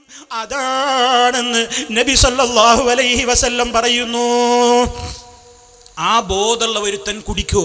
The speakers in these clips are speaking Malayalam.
അതാണെന്ന് നബി സല്ലല്ലാഹു അലൈഹി വസല്ലം പറയുന്നു ആ ബോധമുള്ള ഒരുത്തൻ കുടിക്കോ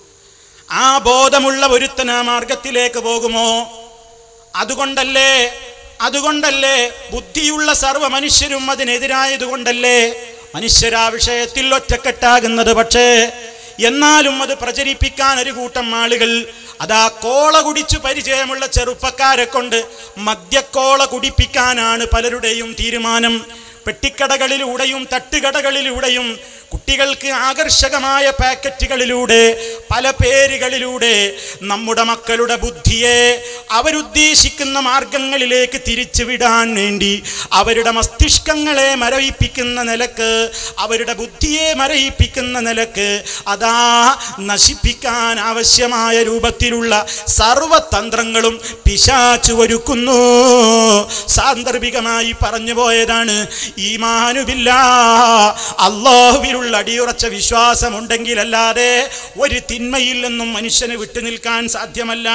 ആ ബോധമുള്ള ഒരുത്തൻ ആ മാർഗത്തിലേക്ക് പോകുമോ അതുകൊണ്ടല്ലേ അതുകൊണ്ടല്ലേ ബുദ്ധിയുള്ള സർവ്വ മനുഷ്യരും അതിനെതിരായതുകൊണ്ടല്ലേ മനുഷ്യരാ വിഷയത്തിൽ ഒറ്റക്കെട്ടാകുന്നത് പക്ഷേ എന്നാലും അത് പ്രചരിപ്പിക്കാൻ ഒരു കൂട്ടം ആളുകൾ അതാ കോള കുടിച്ചു പരിചയമുള്ള ചെറുപ്പക്കാരെ കൊണ്ട് മദ്യക്കോള കുടിപ്പിക്കാനാണ് പലരുടെയും തീരുമാനം പെട്ടിക്കടകളിലൂടെയും തട്ടുകടകളിലൂടെയും കുട്ടികൾക്ക് ആകർഷകമായ പാക്കറ്റുകളിലൂടെ പല പേരുകളിലൂടെ നമ്മുടെ മക്കളുടെ ബുദ്ധിയെ അവരുദ്ദേശിക്കുന്ന മാർഗങ്ങളിലേക്ക് തിരിച്ചുവിടാൻ വേണ്ടി അവരുടെ മസ്തിഷ്കങ്ങളെ മരവിപ്പിക്കുന്ന നിലക്ക് അവരുടെ ബുദ്ധിയെ മരയിപ്പിക്കുന്ന നിലക്ക് അതാ നശിപ്പിക്കാൻ ആവശ്യമായ രൂപത്തിലുള്ള സർവതന്ത്രങ്ങളും പിശാച്ചു ഒരുക്കുന്നു സാന്ദർഭികമായി പറഞ്ഞു പോയതാണ് ഈമാനുബില്ല അള്ളാഹുവിലുള്ള അടിയുറച്ച വിശ്വാസമുണ്ടെങ്കിലല്ലാതെ ഒരു തിന്മയിൽ നിന്നും മനുഷ്യന് വിട്ടുനിൽക്കാൻ സാധ്യമല്ല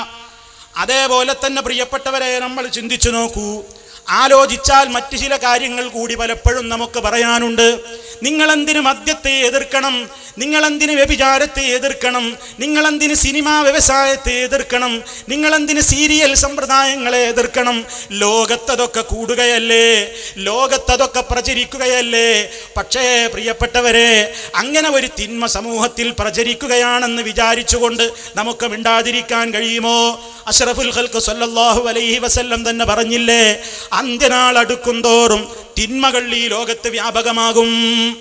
അതേപോലെ തന്നെ പ്രിയപ്പെട്ടവരെ നമ്മൾ ചിന്തിച്ചു നോക്കൂ ആലോചിച്ചാൽ മറ്റു ചില കാര്യങ്ങൾ കൂടി പലപ്പോഴും നമുക്ക് പറയാനുണ്ട് നിങ്ങളെന്തിന് മദ്യത്തെ എതിർക്കണം നിങ്ങളെന്തിന് വ്യഭിചാരത്തെ എതിർക്കണം നിങ്ങളെന്തിന് സിനിമാ വ്യവസായത്തെ എതിർക്കണം നിങ്ങളെന്തിന് സീരിയൽ സമ്പ്രദായങ്ങളെ എതിർക്കണം ലോകത്തതൊക്കെ കൂടുകയല്ലേ ലോകത്തതൊക്കെ പ്രചരിക്കുകയല്ലേ പക്ഷേ പ്രിയപ്പെട്ടവരെ അങ്ങനെ ഒരു തിന്മ സമൂഹത്തിൽ പ്രചരിക്കുകയാണെന്ന് വിചാരിച്ചുകൊണ്ട് നമുക്ക് മിണ്ടാതിരിക്കാൻ കഴിയുമോ അഷ്റഫുൽ ഖൽക്ക് സല്ലല്ലാഹു അലൈഹി വസല്ലം തന്നെ പറഞ്ഞില്ലേ അന്ത്യനാൾ അടുക്കും തോറും തിന്മകൾ ഈ ലോകത്ത് വ്യാപകമാകും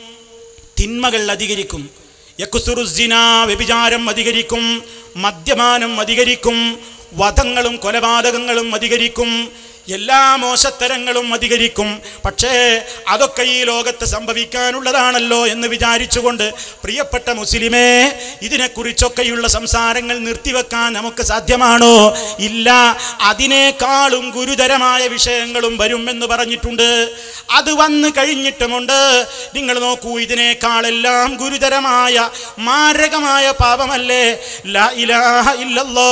തിന്മകൾ അധികരിക്കും യക്കുസുറുസിന വ്യഭിചാരം അധികരിക്കും മദ്യപാനം അധികരിക്കും വധങ്ങളും കൊലപാതകങ്ങളും അധികരിക്കും എല്ലാ മോശത്തരങ്ങളും അധികരിക്കും പക്ഷേ അതൊക്കെ ഈ ലോകത്ത് സംഭവിക്കാനുള്ളതാണല്ലോ എന്ന് വിചാരിച്ചുകൊണ്ട് പ്രിയപ്പെട്ട മുസ്ലിമേ ഇതിനെക്കുറിച്ചൊക്കെയുള്ള സംസാരങ്ങൾ നിർത്തിവെക്കാൻ നമുക്ക് സാധ്യമാണോ ഇല്ല അതിനേക്കാളും ഗുരുതരമായ വിഷയങ്ങളും വരും എന്ന് പറഞ്ഞിട്ടുണ്ട് അത് വന്നു കഴിഞ്ഞിട്ടുമുണ്ട് നിങ്ങൾ നോക്കൂ ഇതിനേക്കാളെല്ലാം ഗുരുതരമായ മാരകമായ പാപമല്ലേ ലാ ഇലാഹ ഇല്ലല്ലോ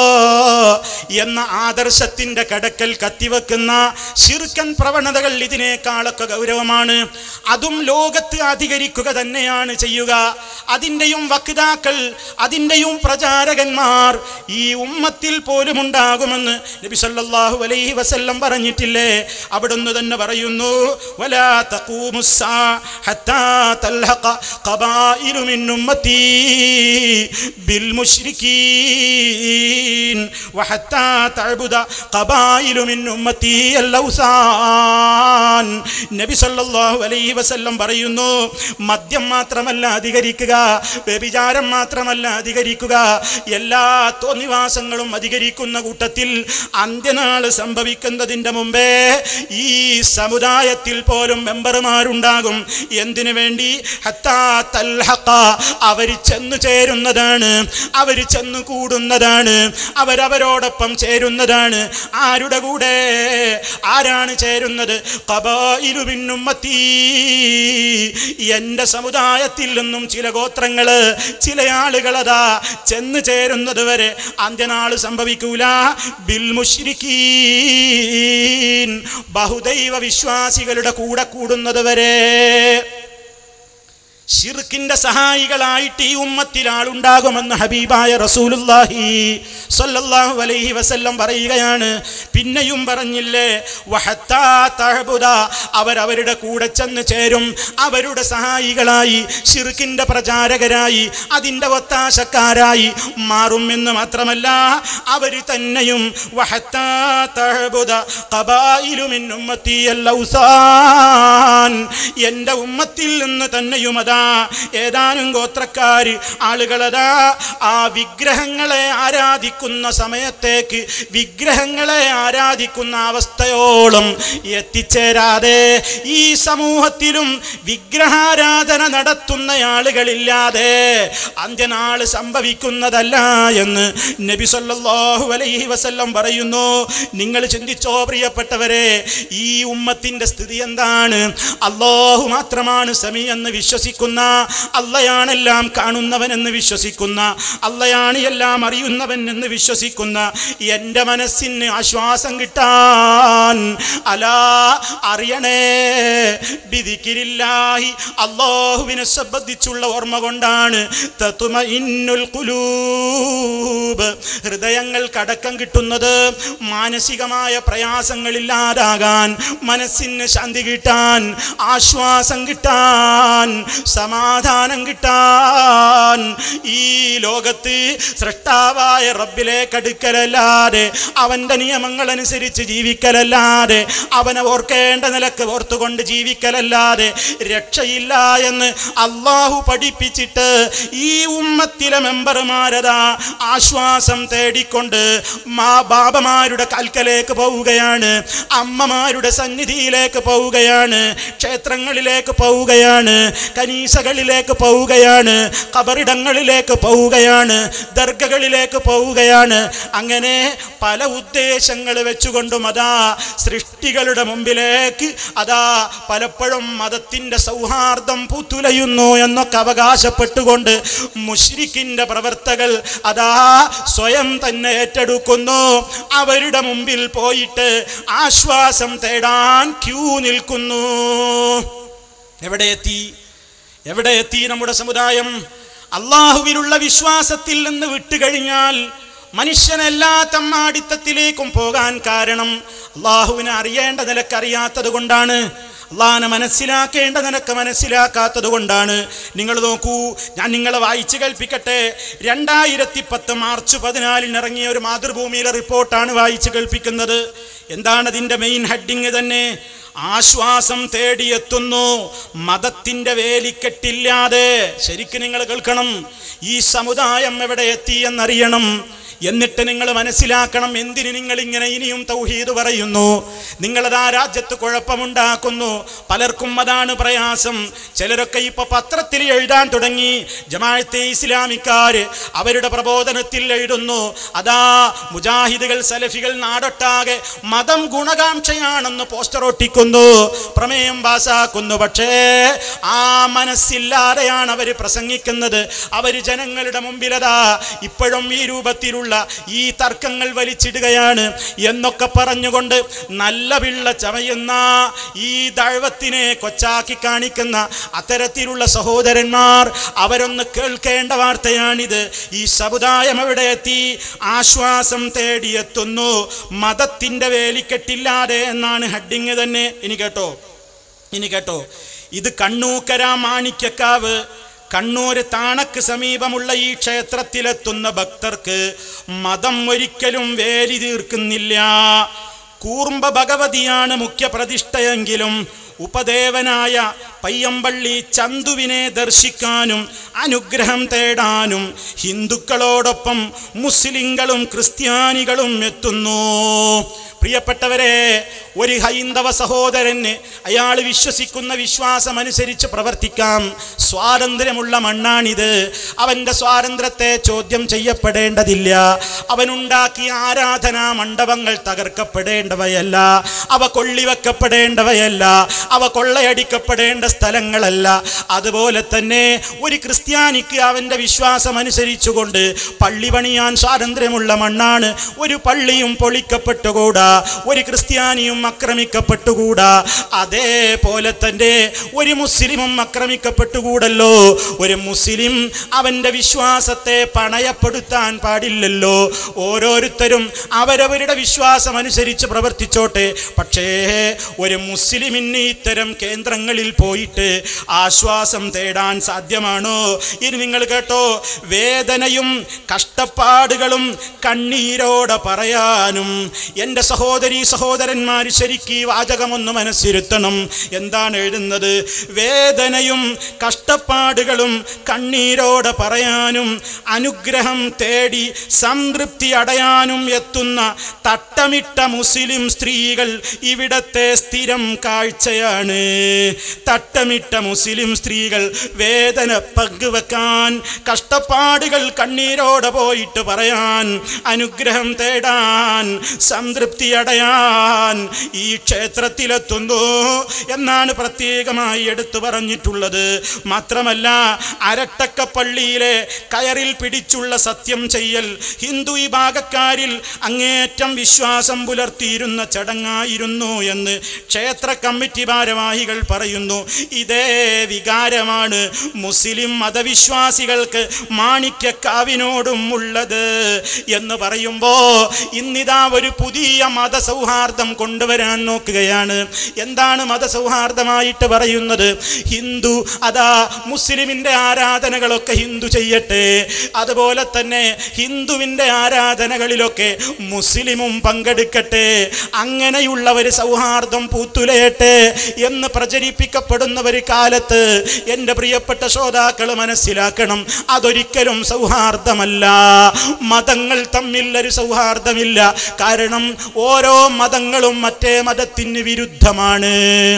എന്ന ആദർശത്തിന്റെ കടക്കൽ കത്തിവെക്കുന്ന ശിർക്കൻ പ്രവണതകൾ ഇതിനേക്കാളൊക്കെ ഗൗരവമാണ് അതും ലോകത്ത് അധികരിക്കുക തന്നെയാണ് ചെയ്യുക അതിൻ്റെയും വക്താക്കൾ അതിൻ്റെയും പ്രചാരകന്മാർ ഈ ഉമ്മത്തിൽ പോലും ഉണ്ടാകുമെന്ന് നബി സല്ലല്ലാഹു അലൈഹി വസല്ലം പറഞ്ഞിട്ടില്ലേ അവിടുന്ന് തന്നെ പറയുന്നു വലാ തഖൂമുസ്സാ ഹത്താ തൽഹഖ ഖബായിലു മിൻ ഉമ്മത്തി ബിൽ മുശ്രിക്കീൻ വഹത്താ തഅബുദ ഖബായിലു മിൻ ഉമ്മത്തി അൽ-ഔസാൻ നബി സല്ലല്ലാഹു അലൈഹി വസല്ലം പറയുന്നു മദ്യം മാത്രമല്ല അധികരിക്കുക വ്യഭിചാരം മാത്രമല്ല അധികരിക്കുക എല്ലാ തോന്നിവാസങ്ങളും അധികരിക്കുന്ന കൂട്ടത്തിൽ അന്ത്യനാൾ സംഭവിക്കുന്നതിൻ്റെ മുമ്പേ ഈ സമുദായത്തിൽ പോലും മെമ്പർമാരുണ്ടാകും എന്തിനു വേണ്ടി ഹത്താ തൽഹഖ അവർ ചെന്നു ചേരുന്നതാണ് അവർ ചെന്നു കൂടുന്നതാണ് അവരവരോടൊപ്പം ചേരുന്നതാണ് ആരുടെ കൂടെ ആരാണ് ചേരുന്നത് ഖബായിലു മിൻ ഉമ്മത്തി എൻ്റെ സമുദായത്തിൽ നിന്നും ചില ഗോത്രങ്ങള് ചില ആളുകളതാ ചെന്ന് ചേരുന്നത് വരെ അന്ത്യനാൾ സംഭവിക്കൂല ബിൽ മുശ്രിക്കീൻ ബഹുദൈവ വിശ്വാസികളുടെ കൂടെ കൂടുന്നത് വരെ ഷിർക്കിന്റെ സഹായികളായിട്ട് ഈ ഉമ്മത്തിൽ ആളുണ്ടാകുമെന്ന് ഹബീബായ റസൂലുല്ലാഹി സ്വല്ലല്ലാഹു അലൈഹി വസല്ലം പറയുകയാണ് പിന്നെയും പറഞ്ഞില്ലേ വഹത്താ തഅബുദ അവരവരുടെ കൂടെ ചെന്ന് ചേരും അവരുടെ സഹായികളായി ഷിർക്കിന്റെ പ്രചാരകരായി അതിൻ്റെ ഒത്താശക്കാരായി മാറും എന്ന് മാത്രമല്ല അവർ തന്നെയും വഹത്താ തഅബുദ ഖബായിലു മിൻ ഉമ്മത്തി അൽ-ഔസാൻ എൻ്റെ ഉമ്മത്തിൽ നിന്ന് തന്നെയും അതാ ഏതാനും ഗോത്രക്കാര് ആളുകളതാ ആ വിഗ്രഹങ്ങളെ ആരാധിക്കുന്ന സമയത്തേക്ക് വിഗ്രഹങ്ങളെ ആരാധിക്കുന്ന അവസ്ഥയോളം എത്തിച്ചേരാതെ ഈ സമൂഹത്തിലും വിഗ്രഹാരാധന നടത്തുന്ന ആളുകളില്ലാതെ അന്ത്യനാൾ സംഭവിക്കുന്നതല്ല എന്ന് നബി സല്ലല്ലാഹു അലൈഹി വസല്ലം പറയുന്നു നിങ്ങൾ ചിന്തിച്ചോ പ്രിയപ്പെട്ടവരെ ഈ ഉമ്മത്തിന്റെ സ്ഥിതി എന്താണ് അള്ളാഹു മാത്രമാണ് സമി എന്ന് വിശ്വസിക്കുന്ന വിശ്വസിക്കുന്ന അള്ളയാണെല്ലാം കാണുന്നവനെന്ന് വിശ്വസിക്കുന്ന അള്ളയാണ് എല്ലാം അറിയുന്നവൻ എന്ന് വിശ്വസിക്കുന്ന എൻ്റെ മനസ്സിന് ആശ്വാസം കിട്ടാൻ അലാ അറിയണേ ബിദിക്കിരില്ലാഹി അള്ളാഹുവിനെ സംബന്ധിച്ചുള്ള ഓർമ്മ കൊണ്ടാണ് തത്തുമഇന്നുൽ ഖുലൂബ് ഹൃദയങ്ങൾ കടക്കം കിട്ടുന്നത് മാനസികമായ പ്രയാസങ്ങളില്ലാതാകാൻ മനസ്സിന് ശാന്തി കിട്ടാൻ ആശ്വാസം കിട്ടാൻ സമാധാനം കിട്ടാൻ ഈ ലോകത്ത് സൃഷ്ടാവായ റബ്ബിലേക്ക് അടുക്കലല്ലാതെ അവൻ്റെ നിയമങ്ങൾ അനുസരിച്ച് ജീവിക്കലല്ലാതെ അവനെ ഓർക്കേണ്ട നിലക്ക് ഓർത്തുകൊണ്ട് ജീവിക്കലല്ലാതെ രക്ഷയില്ല എന്ന് അള്ളാഹു പഠിപ്പിച്ചിട്ട് ഈ ഉമ്മത്തിലെ മെമ്പർമാരതാ ആശ്വാസം തേടിക്കൊണ്ട് മാ ബാബമാരുടെ കൽക്കലേക്ക് പോവുകയാണ് അമ്മമാരുടെ സന്നിധിയിലേക്ക് പോവുകയാണ് ക്ഷേത്രങ്ങളിലേക്ക് പോവുകയാണ് കനീസകളിലേക്ക് പോവുകയാണ് കബറിടങ്ങളിലേക്ക് പോവുകയാണ് ദർഗകളിലേക്ക് പോവുകയാണ് അങ്ങനെ പല ഉദ്ദേശങ്ങൾ വെച്ചുകൊണ്ടും അതാ സൃഷ്ടികളുടെ മുമ്പിലേക്ക് അതാ പലപ്പോഴും മതത്തിൻ്റെ സൗഹാർദ്ദം പൂത്തുലയുന്നു എന്നൊക്കെ അവകാശപ്പെട്ടുകൊണ്ട് മുഷ്രിക്കിൻ്റെ പ്രവർത്തകൾ അതാ സ്വയം തന്നെ ഏറ്റെടുക്കുന്നു അവരുടെ മുമ്പിൽ പോയിട്ട് ആശ്വാസം തേടാൻ ക്യൂ നിൽക്കുന്നു എവിടെ എത്തി എവിടെ എത്തി നമ്മുടെ സമുദായം അള്ളാഹുവിലുള്ള വിശ്വാസത്തിൽ നിന്ന് വിട്ടുകഴിഞ്ഞാൽ മനുഷ്യൻ എല്ലാ തമ്മാടിത്തത്തിലേക്കും പോകാൻ കാരണം അള്ളാഹുവിനെ അറിയേണ്ട നിലക്കറിയാത്തത് കൊണ്ടാണ് അള്ളാഹിനെ മനസ്സിലാക്കേണ്ട നിനക്ക് മനസ്സിലാക്കാത്തത് കൊണ്ടാണ് നിങ്ങൾ നോക്കൂ ഞാൻ നിങ്ങളെ വായിച്ചു കേൾപ്പിക്കട്ടെ രണ്ടായിരത്തി പത്ത് മാർച്ച് പതിനാലിന് ഇറങ്ങിയ ഒരു മാതൃഭൂമിയിലെ റിപ്പോർട്ടാണ് വായിച്ചു കേൾപ്പിക്കുന്നത് എന്താണ് അതിൻ്റെ മെയിൻ ഹെഡിങ് തന്നെ ആശ്വാസം തേടിയെത്തുന്നു മതത്തിൻ്റെ വേലിക്കെട്ടില്ലാതെ ശരിക്കും നിങ്ങൾ കേൾക്കണം ഈ സമുദായം എവിടെ എത്തി എന്നറിയണം എന്നിട്ട് നിങ്ങൾ മനസ്സിലാക്കണം എന്തിന് നിങ്ങൾ ഇങ്ങനെ ഇനിയും തൗഹീദ് പറയുന്നു നിങ്ങളതാ രാജ്യത്ത് കുഴപ്പമുണ്ടാക്കുന്നു പലർക്കും അതാണ് പ്രയാസം ചിലരൊക്കെ ഇപ്പൊ പത്രത്തിൽ എഴുതാൻ തുടങ്ങി ജമാഅത്തെ ഇസ്ലാമിക്കാര് അവരുടെ പ്രബോധനത്തിൽ എഴുതുന്നു അതാ മുജാഹിദുകൾ സലഫികൾ നാടൊട്ടാകെ മതം ഗുണകാംക്ഷയാണെന്ന് പോസ്റ്റർ ഒട്ടിക്കുന്നു പ്രമേയം പാസാക്കുന്നു പക്ഷേ ആ മനസ്സില്ലാതെയാണ് അവർ പ്രസംഗിക്കുന്നത് അവർ ജനങ്ങളുടെ മുമ്പിലതാ ഇപ്പോഴും ഈ രൂപത്തിലുള്ള ഈ തർക്കങ്ങൾ വലിച്ചിടുകയാണ് എന്നൊക്കെ പറഞ്ഞുകൊണ്ട് നല്ല പിള്ള ചമയുന്ന ഈ ദഴവത്തിനെ കൊച്ചാക്കി കാണിക്കുന്ന അത്തരത്തിലുള്ള സഹോദരന്മാർ അവരൊന്ന് കേൾക്കേണ്ട വാർത്തയാണിത് ഈ സമുദായം എവിടെ എത്തി ആശ്വാസം തേടിയെത്തുന്നു മതത്തിൻ്റെ വേലിക്കെട്ടില്ലാതെ എന്നാണ് ഹെഡിങ് തന്നെ ഇനി കേട്ടോ ഇനി കേട്ടോ ഇത് കണ്ണൂക്കര മാണിക്കക്കാവ് കണ്ണൂര് താണക്ക് സമീപമുള്ള ഈ ക്ഷേത്രത്തിലെത്തുന്ന ഭക്തർക്ക് മതം ഒരിക്കലും വേലി തീർക്കുന്നില്ല കൂർമ്പ ഭഗവതിയാണ് മുഖ്യ പ്രതിഷ്ഠയെങ്കിലും ഉപദേവനായ പയ്യമ്പള്ളി ചന്തുവിനെ ദർശിക്കാനും അനുഗ്രഹം തേടാനും ഹിന്ദുക്കളോടൊപ്പം മുസ്ലിങ്ങളും ക്രിസ്ത്യാനികളും എത്തുന്നു പ്രിയപ്പെട്ടവരെ ഒരു ഹൈന്ദവ സഹോദരന് അയാൾ വിശ്വസിക്കുന്ന വിശ്വാസം അനുസരിച്ച് പ്രവർത്തിക്കാം സ്വാതന്ത്ര്യമുള്ള മണ്ണാണിത് അവൻ്റെ സ്വാതന്ത്ര്യത്തെ ചോദ്യം ചെയ്യപ്പെടേണ്ടതില്ല അവനുണ്ടാക്കിയ ആരാധനാ മണ്ഡപങ്ങൾ തകർക്കപ്പെടേണ്ടവയല്ല അവ കൊള്ളിവെക്കപ്പെടേണ്ടവയല്ല അവ കൊള്ളയടിക്കപ്പെടേണ്ട സ്ഥലങ്ങളല്ല അതുപോലെ തന്നെ ഒരു ക്രിസ്ത്യാനിക്ക് അവൻ്റെ വിശ്വാസം അനുസരിച്ചുകൊണ്ട് പള്ളി പണിയാൻ സ്വാതന്ത്ര്യമുള്ള മണ്ണാണ് ഒരു പള്ളിയും പൊളിക്കപ്പെട്ടുകൂടാ ഒരു ക്രിസ്ത്യാനിയും ആക്രമിക്കപ്പെട്ടുകൂടാ അതേപോലെ തന്നെ ഒരു മുസ്ലിമും ആക്രമിക്കപ്പെട്ടുകൂടല്ലോ ഒരു മുസ്ലിം അവൻ്റെ വിശ്വാസത്തെ പണയപ്പെടുത്താൻ പാടില്ലല്ലോ ഓരോരുത്തരും അവരവരുടെ വിശ്വാസം അനുസരിച്ച് പ്രവർത്തിച്ചോട്ടെ പക്ഷേ ഒരു മുസ്ലിമിന് ഇത്തരം കേന്ദ്രങ്ങളിൽ പോയിട്ട് ആശ്വാസം തേടാൻ സാധ്യമാണോ ഇനി നിങ്ങൾ കേട്ടോ വേദനയും കഷ്ടപ്പാടുകളും കണ്ണീരോടെ പറയാനും എൻ്റെ സഹോദരി സഹോദരന്മാർ ശരിക്ക് ഈ വാചകമൊന്ന് മനസ്സിരുത്തണം എന്താണ് എഴുതുന്നത് വേദനയും കഷ്ടപ്പാടുകളും കണ്ണീരോടെ പറയാനും അനുഗ്രഹം തേടി സംതൃപ്തി അടയാനും എത്തുന്ന തട്ടമിട്ട മുസ്ലിം സ്ത്രീകൾ ഇവിടത്തെ സ്ഥിരം കാഴ്ചയാണ് തട്ടമിട്ട മുസ്ലിം സ്ത്രീകൾ വേദന പങ്കുവെക്കാൻ കഷ്ടപ്പാടുകൾ കണ്ണീരോടെ പോയിട്ട് പറയാൻ അനുഗ്രഹം തേടാൻ സംതൃപ്തി അടയാൻ ഈ ക്ഷേത്രത്തിലെത്തുന്നു എന്നാണ് പ്രത്യേകമായി എടുത്തു പറഞ്ഞിട്ടുള്ളത് മാത്രമല്ല അരട്ടക്കപ്പള്ളിയിലെ കയറിൽ പിടിച്ചുള്ള സത്യം ചെയ്യൽ ഹിന്ദു വിഭാഗക്കാരിൽ അങ്ങേറ്റം വിശ്വാസം പുലർത്തിയിരുന്ന ചടങ്ങായിരുന്നു എന്ന് ക്ഷേത്ര കമ്മിറ്റി ഭാരവാഹികൾ പറയുന്നു ഇതേ വികാരമാണ് മുസ്ലിം മതവിശ്വാസികൾക്ക് മാണിക്യക്കാവിനോടും ഉള്ളത് എന്ന് പറയുമ്പോ ഇന്നിതാ ഒരു പുതിയ മതസൗഹാർദ്ദം കൊണ്ടുവരാൻ നോക്കുകയാണ് എന്താണ് മതസൗഹാർദ്ദമായിട്ട് പറയുന്നത് ഹിന്ദു അതാ മുസ്ലിമിന്റെ ആരാധനകളൊക്കെ ഹിന്ദു ചെയ്യട്ടെ അതുപോലെ തന്നെ ഹിന്ദുവിന്റെ ആരാധനകളിലൊക്കെ മുസ്ലിമും പങ്കെടുക്കട്ടെ അങ്ങനെയുള്ള ഒരു സൗഹാർദ്ദം പൂത്തുലയട്ടെ എന്ന് പ്രചരിപ്പിക്കപ്പെടുന്ന ഒരു കാലത്ത് എൻ്റെ പ്രിയപ്പെട്ട ശ്രോതാക്കൾ മനസ്സിലാക്കണം അതൊരിക്കലും സൗഹാർദ്ദമല്ല മതങ്ങൾ തമ്മിൽ ഒരു സൗഹാർദ്ദമില്ല കാരണം ഓരോ മതങ്ങളും മറ്റേ മതത്തിന് വിരുദ്ധമാണ്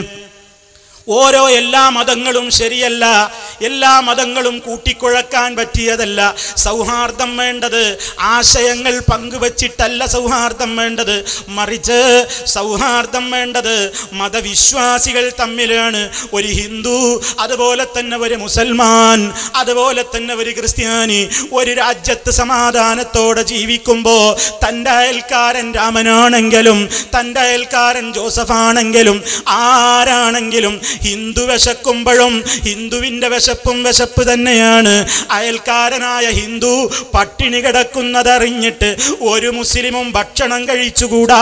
ഓരോ എല്ലാ മതങ്ങളും ശരിയല്ല എല്ലാ മതങ്ങളും കൂട്ടിക്കുഴക്കാൻ പറ്റിയതല്ല സൗഹാർദ്ദം വേണ്ടത് ആശയങ്ങൾ പങ്കുവച്ചിട്ടല്ല സൗഹാർദ്ദം വേണ്ടത് മറിച്ച് സൗഹാർദ്ദം വേണ്ടത് മതവിശ്വാസികൾ തമ്മിലാണ് ഒരു ഹിന്ദു അതുപോലെ തന്നെ ഒരു മുസൽമാൻ അതുപോലെ തന്നെ ഒരു ക്രിസ്ത്യാനി ഒരു രാജ്യത്ത് സമാധാനത്തോടെ ജീവിക്കുമ്പോൾ തൻ്റെ അയൽക്കാരൻ രാമനാണെങ്കിലും തൻ്റെ അയൽക്കാരൻ ജോസഫാണെങ്കിലും ആരാണെങ്കിലും ഹിന്ദു വിശക്കുമ്പോഴും ഹിന്ദുവിൻ്റെ വിശപ്പും വിശപ്പ് തന്നെയാണ് അയൽക്കാരനായ ഹിന്ദു പട്ടിണി കിടക്കുന്നതറിഞ്ഞിട്ട് ഒരു മുസ്ലിമും ഭക്ഷണം കഴിച്ചുകൂടാ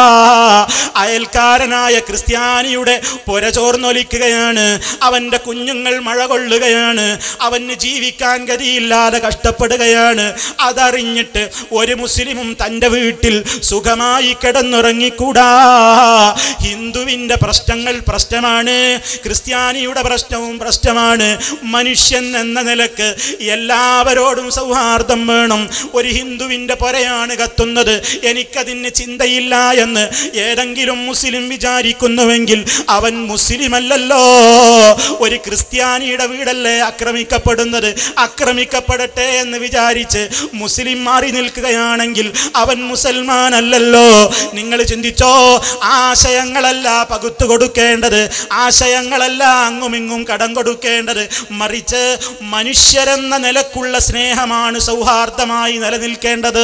അയൽക്കാരനായ ക്രിസ്ത്യാനിയുടെ പുര ചോർന്നൊലിക്കുകയാണ് അവൻ്റെ കുഞ്ഞുങ്ങൾ മഴ കൊള്ളുകയാണ് അവന് ജീവിക്കാൻ ഗതിയില്ലാതെ കഷ്ടപ്പെടുകയാണ് അതറിഞ്ഞിട്ട് ഒരു മുസ്ലിമും തൻ്റെ വീട്ടിൽ സുഖമായി കിടന്നുറങ്ങിക്കൂടാ ഹിന്ദുവിൻ്റെ പ്രശ്നങ്ങൾ പ്രശ്നമാണ് ക്രിസ്ത്യാനിയുടെ പ്രശ്നവും പ്രശ്നമാണ് മനുഷ്യൻ എന്ന നിലക്ക് എല്ലാവരോടും സൗഹാർദ്ദം വേണം ഒരു ഹിന്ദുവിൻ്റെ പൊരയാണ് കത്തുന്നത് എനിക്കതിന് ചിന്തയില്ല എന്ന് ഏതെങ്കിലും മുസ്ലിം വിചാരിക്കുന്നുവെങ്കിൽ അവൻ മുസ്ലിമല്ലല്ലോ ഒരു ക്രിസ്ത്യാനിയുടെ വീടല്ലേ ആക്രമിക്കപ്പെടുന്നത് ആക്രമിക്കപ്പെടട്ടെ എന്ന് വിചാരിച്ച് മുസ്ലിം മാറി നിൽക്കുകയാണെങ്കിൽ അവൻ മുസൽമാനല്ലല്ലോ നിങ്ങൾ ചിന്തിച്ചോ ആശയങ്ങളല്ല പകുത്തു കൊടുക്കേണ്ടത് ആശയങ്ങളല്ല അങ്ങുമിങ്ങും കടം കൊടുക്കേണ്ടത് മറിച്ച് മനുഷ്യരെന്ന നിലക്കുള്ള സ്നേഹമാണ് സൗഹാർദ്ദമായി നിലനിൽക്കേണ്ടത്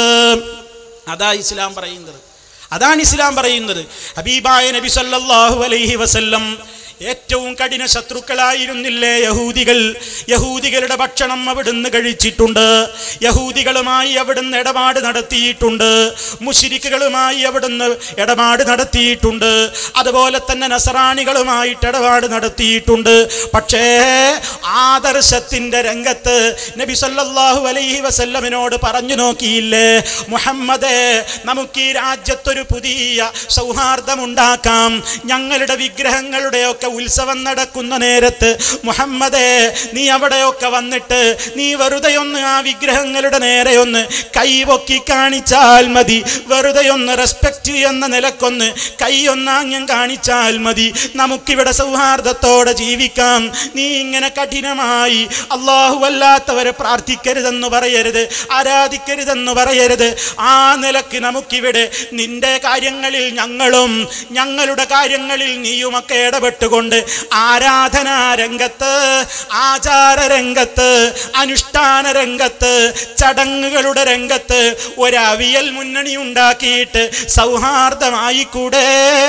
അതാ ഇസ്ലാം പറയുന്നത് അതാണ് ഇസ്ലാം പറയുന്നത് ഹബീബായ നബി സല്ലല്ലാഹു അലൈഹി വസല്ലം ഏറ്റവും കഠിന ശത്രുക്കളായിരുന്നില്ലേ യഹൂദികൾ യഹൂദികളുടെ ഭക്ഷണം അവിടുന്ന് കഴിച്ചിട്ടുണ്ട് യഹൂദികളുമായി അവിടുന്ന് ഇടപാട് നടത്തിയിട്ടുണ്ട് മുഷിരിക്കുകളുമായി അവിടുന്ന് ഇടപാട് നടത്തിയിട്ടുണ്ട് അതുപോലെ തന്നെ നസറാണികളുമായിട്ട് ഇടപാട് നടത്തിയിട്ടുണ്ട് പക്ഷേ ആദർശത്തിൻ്റെ രംഗത്ത് നബി സല്ലല്ലാഹു അലൈഹി വസല്ലമിനോട് പറഞ്ഞു നോക്കിയില്ലേ മുഹമ്മദേ നമുക്ക് ഈ രാജ്യത്തൊരു പുതിയ സൗഹാർദ്ദമുണ്ടാക്കാം ഞങ്ങളുടെ വിഗ്രഹങ്ങളുടെയൊക്കെ ഉത്സവം നടക്കുന്ന നേരത്ത് മുഹമ്മദേ നീ അവിടെയൊക്കെ വന്നിട്ട് നീ വെറുതെ ഒന്ന് ആ വിഗ്രഹങ്ങളുടെ നേരെ ഒന്ന് കൈപൊക്കി കാണിച്ചാൽ മതി വെറുതെ ഒന്ന് റെസ്പെക്റ്റ് എന്ന നിലക്കൊന്ന് കൈ ഒന്നാങ്ങം കാണിച്ചാൽ മതി നമുക്കിവിടെ സൗഹാർദ്ദത്തോടെ ജീവിക്കാം നീ ഇങ്ങനെ കഠിനമായി അള്ളാഹു അല്ലാത്തവരെ പ്രാർത്ഥിക്കരുതെന്ന് പറയരുത് ആരാധിക്കരുതെന്ന് പറയരുത് ആ നിലക്ക് നമുക്കിവിടെ നിന്റെ കാര്യങ്ങളിൽ ഞങ്ങളും ഞങ്ങളുടെ കാര്യങ്ങളിൽ നീയുമൊക്കെ ഇടപെട്ടുകൊണ്ട് ആരാധനാ രംഗത്ത് ആചാര രംഗത്ത് അനുഷ്ഠാന രംഗത്ത് ചടങ്ങുകളുടെ രംഗത്ത് ഒരവിയൽ മുന്നണി ഉണ്ടാക്കിയിട്ട് സൗഹാർദ്ദമായി കൂടെ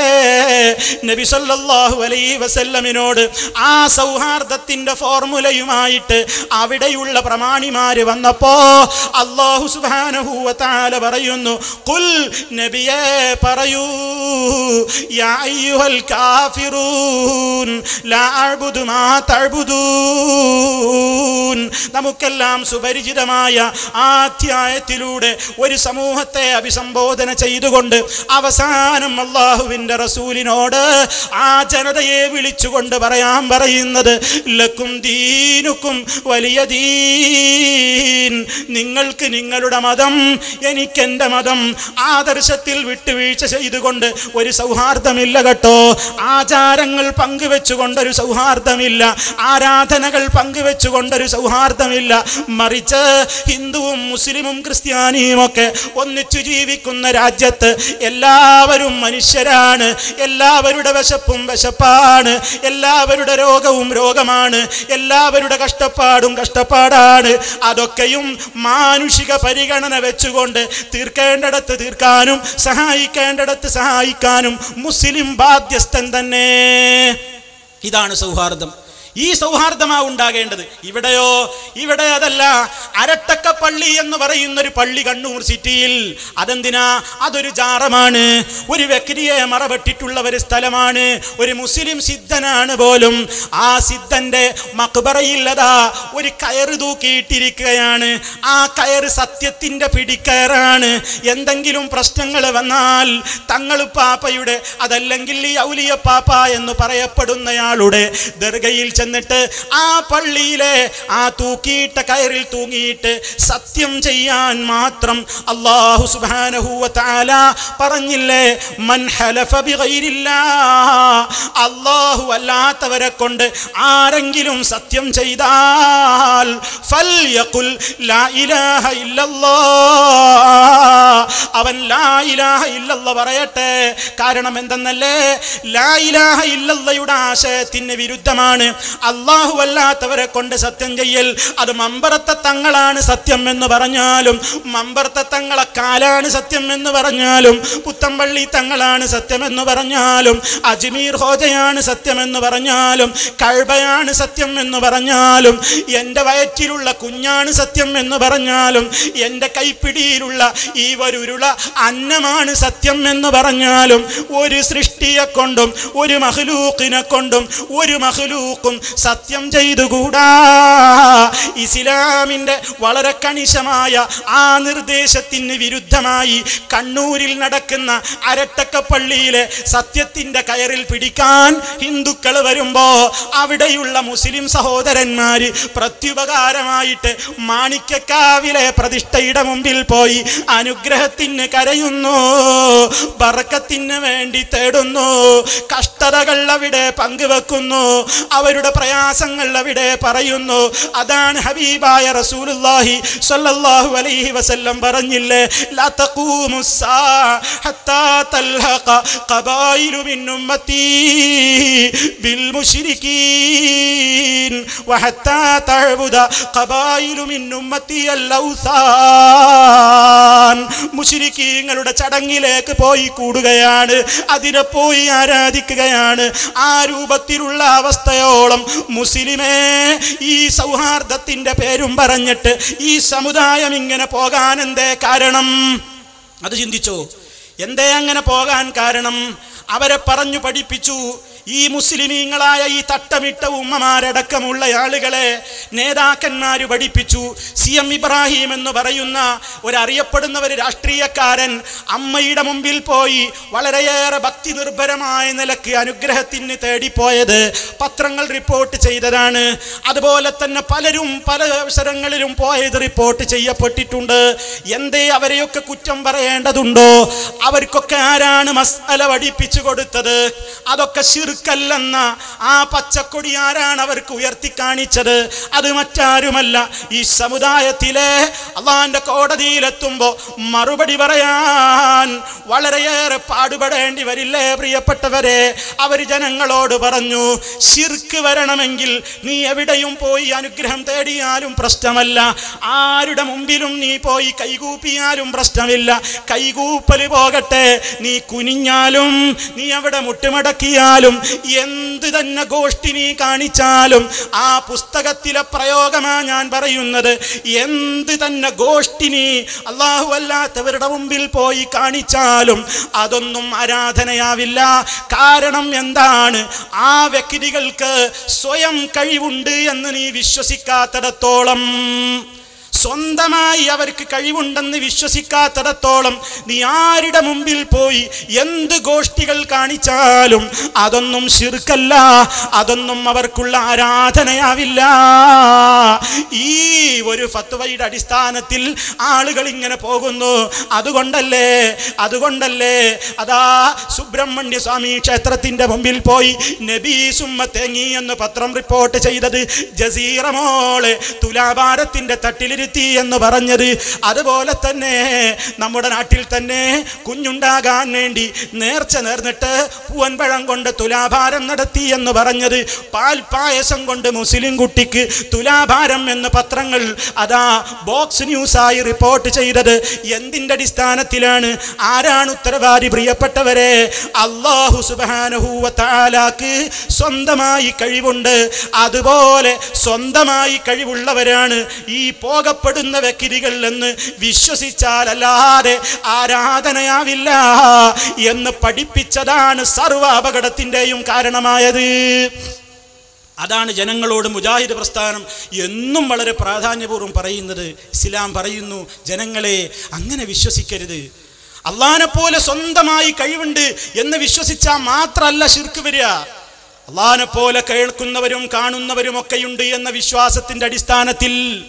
നബി സല്ലല്ലാഹു അലൈഹി വസല്ലമിനോട് ആ സൗഹാർദ്ദത്തിന്റെ ഫോർമുലയുമായിട്ട് അവിടെയുള്ള പ്രമാണിമാര് വന്നപ്പോ അള്ളാഹു സുബ്ഹാനഹു വ തആല പറയുന്നു ഖുൽ നബിയേ പറയൂ യാ അയ്യുഹൽ കാഫിറൂൻ ലാ അഅ്ബുദു മാ തഅ്ബുദൂൻ നമുക്കെല്ലാം സുപരിചിതമായ ആ അധ്യായത്തിലൂടെ ഒരു സമൂഹത്തെ അഭിസംബോധന ചെയ്തുകൊണ്ട് അവസാനം അള്ളാഹുവിൻ്റെ റസൂലിനോട് ആ ജനതയെ വിളിച്ചുകൊണ്ട് പറയാൻ പറയുന്നത് ലക്കും ദീനുക്കും വലിയ ദീൻ നിങ്ങൾക്ക് നിങ്ങളുടെ മതം എനിക്കെൻ്റെ മതം ആദർശത്തിൽ വിട്ടുവീഴ്ച ചെയ്തുകൊണ്ട് ഒരു സൗഹാർദ്ദമില്ല കേട്ടോ ആചാരങ്ങൾ പങ്കുവെച്ചുകൊണ്ടൊരു സൗഹാർദ്ദമില്ല ആരാധനകൾ പങ്കുവെച്ചുകൊണ്ടൊരു സൗഹാർദ്ദമില്ല മറിച്ച് ഹിന്ദുവും മുസ്ലിമും ക്രിസ്ത്യാനിയും ഒക്കെ ഒന്നിച്ചു ജീവിക്കുന്ന രാജ്യത്ത് എല്ലാവരും മനുഷ്യരാണ് എല്ലാവരുടെ വിശപ്പും വിശപ്പാണ് എല്ലാവരുടെ രോഗവും രോഗമാണ് എല്ലാവരുടെ കഷ്ടപ്പാടും കഷ്ടപ്പാടാണ് അതൊക്കെയും മാനുഷിക പരിഗണന വെച്ചുകൊണ്ട് തീർക്കേണ്ടിടത്ത് തീർക്കാനും സഹായിക്കേണ്ടിടത്ത് സഹായിക്കാനും മുസ്ലിം ബാധ്യസ്ഥൻ തന്നെ ഇതാണ് സൗഹാർദ്ദം ഈ സൗഹാർദ്ദമാ ഉണ്ടാകേണ്ടത് ഇവിടെയോ ഇവിടെ അതല്ല അരട്ടക്ക പള്ളി എന്ന് പറയുന്ന ഒരു പള്ളി കണ്ണൂർ സിറ്റിയിൽ അതെന്തിനാ അതൊരു ജാറമാണ് ഒരു വ്യക്തിയെ മറപെട്ടിട്ടുള്ള ഒരു സ്ഥലമാണ് ഒരു മുസ്ലിം സിദ്ധനാണ് പോലും ആ സിദ്ധന്റെ മക്ബറയിൽ അതാ ഒരു കയറ് തൂക്കിയിട്ടിരിക്കുകയാണ് ആ കയറ് സത്യത്തിന്റെ പിടിക്കയറാണ് എന്തെങ്കിലും പ്രശ്നങ്ങൾ വന്നാൽ തങ്ങൾ പാപ്പയുടെ അതല്ലെങ്കിൽ ഈ ഔലിയ പാപ്പ എന്ന് പറയപ്പെടുന്നയാളുടെ ദർഗയിൽ ചെന്നിട്ട് ആ പള്ളിയിലെ ആ തൂക്കിയിട്ട കയറിൽ തൂങ്ങിയിട്ട് സത്യം ചെയ്യാൻ മാത്രം അള്ളാഹു സുബാനഹുവ താല പറഞ്ഞില്ലേ മൻ ഹലഫ ബിഗൈരില്ലാ അള്ളാഹു അല്ലാത്തവരെ കൊണ്ട് ആരെങ്കിലും സത്യം ചെയ്താൽ ഫൽയഖുൽ ലാ ഇലാഹ ഇല്ലല്ലാ അവൻ ലാ ഇലാഹ ഇല്ലല്ല പറയട്ടെ കാരണം എന്തെന്നല്ലേ ലാ ഇലാഹ ഇല്ലല്ലയുടെ ആശയത്തിന് വിരുദ്ധമാണ് അള്ളാഹു അല്ലാത്തവരെ കൊണ്ട് സത്യം ചെയ്യൽ അത് മമ്പറത്തെ തങ്ങളാണ് സത്യം എന്ന് പറഞ്ഞാലും മമ്പറത്തെ തങ്ങളെ കാലാണ് സത്യം എന്ന് പറഞ്ഞാലും പുത്തമ്പള്ളി തങ്ങളാണ് സത്യം എന്ന് പറഞ്ഞാലും അജ്മീർ ഹോജയാണ് സത്യം എന്ന് പറഞ്ഞാലും കഴബയാണ് സത്യം എന്ന് പറഞ്ഞാലും എൻ്റെ വയറ്റിലുള്ള കുഞ്ഞാണ് സത്യം എന്ന് പറഞ്ഞാലും എൻ്റെ കൈപ്പിടിയിലുള്ള ഈ ഒരുരുള അന്നമാണ് സത്യം എന്ന് പറഞ്ഞാലും ഒരു സൃഷ്ടിയെ കൊണ്ടും ഒരു മഹ്ലൂക്കിനെ കൊണ്ടും ഒരു മഹ്ലൂക്കും സത്യം ചെയ്തുകൂടാ ഇസ്ലാമിൻ്റെ വളരെ കണിശമായ ആ നിർദ്ദേശത്തിന് വിരുദ്ധമായി കണ്ണൂരിൽ നടക്കുന്ന അരട്ടക്ക പള്ളിയിലെ സത്യത്തിൻ്റെ കയറിൽ പിടിക്കാൻ ഹിന്ദുക്കൾ വരുമ്പോ അവിടെയുള്ള മുസ്ലിം സഹോദരന്മാര് പ്രത്യുപകാരമായിട്ട് മാണിക്കക്കാവിലെ പ്രതിഷ്ഠയുടെ മുമ്പിൽ പോയി അനുഗ്രഹത്തിന് കരയുന്നു ബറക്കത്തിന് വേണ്ടി തേടുന്നു കഷ്ടതകൾ അവിടെ പങ്കുവെക്കുന്നു അവരുടെ പ്രയാസങ്ങൾ അവിടെ പറയുന്നു അതാണ് ഹബീബായ റസൂലുള്ളാഹി സ്വല്ലല്ലാഹു അലൈഹി വസല്ലം പറഞ്ഞില്ലേ ലാ തഖൂമു الساعة حتى تلحق قبائل من أمتي بالمشركين وحتى تعبد قبائل من أمتي الأوثان മുഷിരിക്കീങ്ങളുടെ ചടങ്ങിലേക്ക് പോയി കൂടുകയാണ് അതിനെ പോയി ആരാധിക്കുകയാണ് ആ രൂപത്തിലുള്ള അവസ്ഥയോളം മുസ്ലിമേ ഈ സൗഹാർദ്ദത്തിന്റെ പേരും പറഞ്ഞിട്ട് ഈ സമുദായം ഇങ്ങനെ പോകാൻ എന്തേ കാരണം അത് ചിന്തിച്ചോ എന്തേ അങ്ങനെ പോകാൻ കാരണം അവരെ പറഞ്ഞു പഠിപ്പിച്ചു ഈ മുസ്ലിമീങ്ങളായ ഈ തട്ടമിട്ട ഉമ്മമാരടക്കമുള്ള ആളുകളെ നേതാക്കന്മാര് പഠിപ്പിച്ചു സി എം ഇബ്രാഹിം എന്ന് പറയുന്ന ഒരറിയപ്പെടുന്ന ഒരു രാഷ്ട്രീയക്കാരൻ അമ്മയുടെ മുമ്പിൽ പോയി വളരെയേറെ ഭക്തി നിർഭരമായ നിലക്ക് അനുഗ്രഹത്തിന് തേടിപ്പോയത് പത്രങ്ങൾ റിപ്പോർട്ട് ചെയ്തതാണ് അതുപോലെ തന്നെ പലരും പല അവസരങ്ങളിലും പോയത് റിപ്പോർട്ട് ചെയ്യപ്പെട്ടിട്ടുണ്ട് എന്തേ അവരെയൊക്കെ കുറ്റം പറയേണ്ടതുണ്ടോ അവർക്കൊക്കെ ആരാണ് മസാല പഠിപ്പിച്ചു കൊടുത്തത് അതൊക്കെ ശിർക്കല്ലെന്ന ആ പച്ചക്കൊടി ആരാണ് അവർക്ക് ഉയർത്തി കാണിച്ചത് അത് മറ്റാരുമല്ല ഈ സമുദായത്തിലെ അള്ളാന്റെ കോടതിയിലെത്തുമ്പോ മറുപടി പറയാൻ വളരെയേറെ പാടുപെടേണ്ടി വരില്ലേ പ്രിയപ്പെട്ടവരെ അവർ ജനങ്ങളോട് പറഞ്ഞു ശിർക്ക് വരണമെങ്കിൽ നീ എവിടെയും പോയി അനുഗ്രഹം തേടിയാലും പ്രശ്നമല്ല ആരുടെ മുമ്പിലും നീ പോയി കൈകൂപ്പിയാലും പ്രശ്നമില്ല കൈകൂപ്പല് പോകട്ടെ നീ കുനിഞ്ഞാലും നീ അവിടെ മുട്ടുമടക്കിയാലും എന്ത് തന്നെ ഗോഷ്ഠി നീ കാണിച്ചാലും ആ പുസ്തകത്തിലെ പ്രയോഗമാ ഞാൻ പറയുന്നത് എന്ത് തന്നെ ഗോഷ്ഠി നീ അള്ളാഹു അല്ലാത്തവരുടെ മുമ്പിൽ പോയി കാണിച്ചാലും അതൊന്നും ആരാധനയാവില്ല കാരണം എന്താണ് ആ വ്യക്തികൾക്ക് സ്വയം കഴിവുണ്ട് എന്ന് നീ വിശ്വസിക്കാത്തിടത്തോളം സ്വന്തമായി അവർക്ക് കഴിവുണ്ടെന്ന് വിശ്വസിക്കാത്തിടത്തോളം നീ ആരുടെ മുമ്പിൽ പോയി എന്ത് ഗോഷ്ഠികൾ കാണിച്ചാലും അതൊന്നും ശിർക്കല്ല അതൊന്നും അവർക്കുള്ള ആരാധനയാവില്ല ഈ ഒരു ഫത്വയുടെ അടിസ്ഥാനത്തിൽ ആളുകൾ ഇങ്ങനെ പോകുന്നു അതുകൊണ്ടല്ലേ അതുകൊണ്ടല്ലേ അതാ സുബ്രഹ്മണ്യ സ്വാമി ക്ഷേത്രത്തിന്റെ മുമ്പിൽ പോയി നബി സുമ്മ തേങ്ങി എന്ന് പത്രം റിപ്പോർട്ട് ചെയ്തത് ജസീറ മോളെ തുലാഭാരത്തിന്റെ തട്ടിലിരുത്തി എന്ന് പറഞ്ഞത് അതുപോലെ തന്നെ നമ്മുടെ നാട്ടിൽ തന്നെ കുഞ്ഞുണ്ടാകാൻ വേണ്ടി നേർച്ച നേർന്നിട്ട് പൂവൻപഴം കൊണ്ട് തുലാഭാരം നടത്തി എന്ന് പറഞ്ഞത് പാൽ പായസം കൊണ്ട് മുസ്ലിം കുട്ടിക്ക് തുലാഭാരം എന്ന പത്രങ്ങൾ അതാ ബോക്സ് ന്യൂസായി റിപ്പോർട്ട് ചെയ്തത് എന്തിൻ്റെ അടിസ്ഥാനത്തിലാണ് ആരാണ് ഉത്തരവാദി പ്രിയപ്പെട്ടവരെ അള്ളാഹു സുബാനഹൂവത്താലാക്ക് സ്വന്തമായി കഴിവുണ്ട് അതുപോലെ സ്വന്തമായി കഴിവുള്ളവരാണ് ഈ പോകപ്പെടുന്ന വ്യക്തികൾ എന്ന് വിശ്വസിച്ചാലല്ലാതെ ആരാധനയാവില്ല എന്ന് പഠിപ്പിച്ചതാണ് സർവ അപകടത്തിൻ്റെയും കാരണമായത് അതാണ് ജനങ്ങളോട് മുജാഹിദ് പ്രസ്ഥാനം എന്നും വളരെ പ്രാധാന്യപൂർവ്വം പറയുന്നത് ഇസ്ലാം പറയുന്നു ജനങ്ങളെ അങ്ങനെ വിശ്വസിക്കരുത് അള്ളാനെ പോലെ സ്വന്തമായി കഴിവുണ്ട് എന്ന് വിശ്വസിച്ചാൽ മാത്രമല്ല ശിർക്ക് വരിക അള്ളാനെ പോലെ കേൾക്കുന്നവരും കാണുന്നവരും ഒക്കെയുണ്ട് എന്ന വിശ്വാസത്തിന്റെ അടിസ്ഥാനത്തിൽ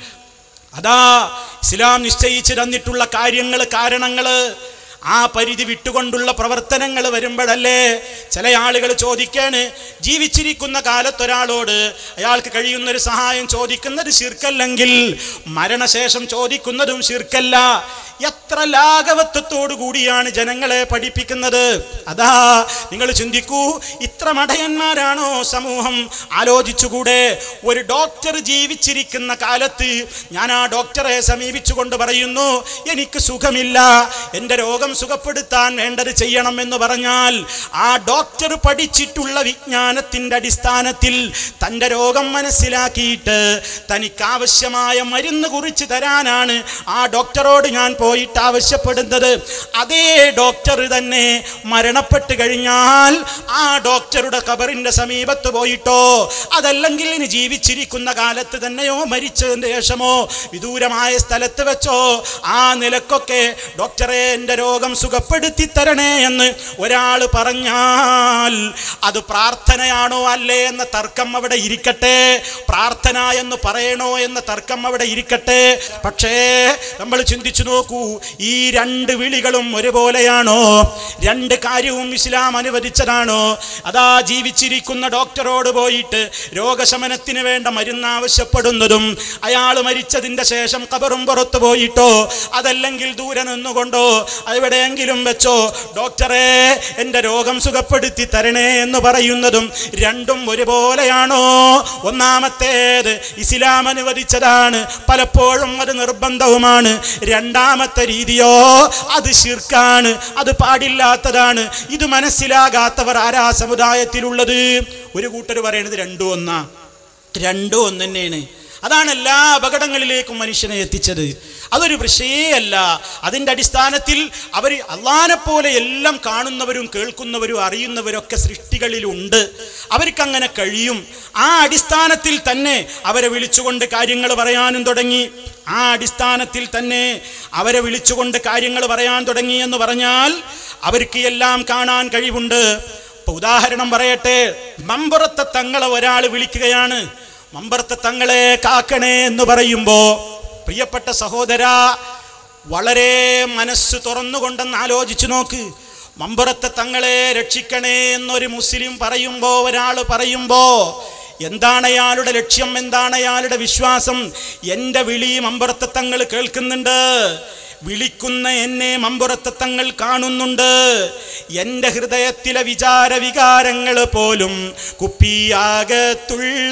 അതാ ഇസ്ലാം നിശ്ചയിച്ചു തന്നിട്ടുള്ള കാര്യങ്ങൾ കാരണങ്ങള് ആ പരിധി വിട്ടുകൊണ്ടുള്ള പ്രവർത്തനങ്ങൾ വരുമ്പോഴല്ലേ ചില ആളുകൾ ചോദിക്കാണ് ജീവിച്ചിരിക്കുന്ന കാലത്തൊരാളോട് അയാൾക്ക് കഴിയുന്ന ഒരു സഹായം ചോദിക്കുന്നത് ശിർക്കല്ലെങ്കിൽ മരണശേഷം ചോദിക്കുന്നതും ശിർക്കല്ല എത്ര ലാഘവത്വത്തോടു കൂടിയാണ് ജനങ്ങളെ പഠിപ്പിക്കുന്നത് അതാ നിങ്ങൾ ചിന്തിക്കൂ ഇത്ര മടയന്മാരാണോ സമൂഹം ആലോചിച്ചുകൂടെ ഒരു ഡോക്ടർ ജീവിച്ചിരിക്കുന്ന കാലത്ത് ഞാൻ ആ ഡോക്ടറെ സമീപിച്ചുകൊണ്ട് പറയുന്നു എനിക്ക് സുഖമില്ല എൻ്റെ രോഗം സുഖപ്പെടുത്താൻ വേണ്ടത് ചെയ്യണം എന്ന് പറഞ്ഞാൽ ആ ഡോക്ടർ പഠിച്ചിട്ടുള്ള വിജ്ഞാനത്തിൻ്റെ അടിസ്ഥാനത്തിൽ തൻ്റെ രോഗം മനസ്സിലാക്കിയിട്ട് തനിക്ക് ആവശ്യമായ മരുന്ന് കുറിച്ച് തരാനാണ് ആ ഡോക്ടറോട് ഞാൻ പോയിട്ട് ആവശ്യപ്പെടുന്നത് അതേ ഡോക്ടർ തന്നെ മരണപ്പെട്ട് കഴിഞ്ഞാൽ ആ ഡോക്ടറുടെ കബറിന്റെ സമീപത്ത് പോയിട്ടോ അതല്ലെങ്കിൽ ഇനി ജീവിച്ചിരിക്കുന്ന കാലത്ത് തന്നെയോ മരിച്ചതിന് ശേഷമോ വിദൂരമായ സ്ഥലത്ത് വെച്ചോ ആ നിലക്കൊക്കെ ഡോക്ടറെ എൻ്റെ രോഗം സുഖപ്പെടുത്തി തരണേ എന്ന് ഒരാൾ പറഞ്ഞാൽ അത് പ്രാർത്ഥനയാണോ അല്ലേ എന്ന തർക്കം അവിടെ ഇരിക്കട്ടെ പ്രാർത്ഥന എന്ന് പറയണോ എന്ന തർക്കം അവിടെ ഇരിക്കട്ടെ പക്ഷേ നമ്മൾ ചിന്തിച്ചു നോക്കൂ ഈ രണ്ട് വിളികളും ഒരുപോലെയാണോ രണ്ട് കാര്യവും ഇസ്ലാം അനുവദിച്ചതാണോ അതാ ജീവിച്ചിരിക്കുന്ന ഡോക്ടറോട് പോയിട്ട് രോഗശമനത്തിന് വേണ്ട മരുന്ന് ആവശ്യപ്പെടുന്നതും അയാൾ മരിച്ചതിൻ്റെ ശേഷം കബറും പുറത്തു പോയിട്ടോ അതല്ലെങ്കിൽ ദൂരെ നിന്നുകൊണ്ടോ എവിടെയെങ്കിലും വെച്ചോ ഡോക്ടറെ എൻ്റെ രോഗം സുഖപ്പെടുത്തി തരണേ എന്ന് പറയുന്നതും രണ്ടും ഒരുപോലെയാണോ ഒന്നാമത്തേത് ഇസ്ലാം അനുവദിച്ചതാണ് പലപ്പോഴും അത് നിർബന്ധവുമാണ് രണ്ടാമത്തെ രീതിയോ അത് ശിർക്കാണ് അത് പാടില്ലാത്തതാണ് ഇത് മനസ്സിലാകാത്തവർ ആരാ സമുദായത്തിലുള്ളത് ഒരു കൂട്ടർ പറയുന്നത് രണ്ടും ഒന്നാ രണ്ടും ഒന്ന് തന്നെയാണ് അതാണ് എല്ലാ അപകടങ്ങളിലേക്കും മനുഷ്യനെ എത്തിച്ചത് അതൊരു വിഷയമല്ല അതിൻ്റെ അടിസ്ഥാനത്തിൽ അവർ അള്ളാനെ പോലെ എല്ലാം കാണുന്നവരും കേൾക്കുന്നവരും അറിയുന്നവരൊക്കെ സൃഷ്ടികളിലുണ്ട് അവർക്കങ്ങനെ കഴിയും ആ അടിസ്ഥാനത്തിൽ തന്നെ അവരെ വിളിച്ചുകൊണ്ട് കാര്യങ്ങൾ പറയാനും തുടങ്ങി ആ അടിസ്ഥാനത്തിൽ തന്നെ അവരെ വിളിച്ചുകൊണ്ട് കാര്യങ്ങൾ പറയാൻ തുടങ്ങി എന്ന് പറഞ്ഞാൽ അവർക്ക് എല്ലാം കാണാൻ കഴിവുണ്ട് ഇപ്പൊ ഉദാഹരണം പറയട്ടെ മമ്പുറത്തെ തങ്ങളെ ഒരാൾ വിളിക്കുകയാണ് മമ്പുറത്തെ തങ്ങളെ കാക്കണേ എന്ന് പറയുമ്പോ പ്രിയപ്പെട്ട സഹോദര വളരെ മനസ്സ് തുറന്നുകൊണ്ടെന്ന് ആലോചിച്ചു നോക്ക് മമ്പുറത്തെ തങ്ങളെ രക്ഷിക്കണേ എന്നൊരു മുസ്ലിം പറയുമ്പോ ഒരാൾ പറയുമ്പോ എന്താണ് അയാളുടെ ലക്ഷ്യം എന്താണ് അയാളുടെ വിശ്വാസം എൻ്റെ വിളി മമ്പുറത്തെ തങ്ങൾ കേൾക്കുന്നുണ്ട് വിളിക്കുന്ന എന്നെ മമ്പുറത്തെ തങ്ങൾ കാണുന്നുണ്ട് എൻ്റെ ഹൃദയത്തിലെ വിചാര വികാരങ്ങൾ പോലും കുപ്പിയാകത്തുള്ള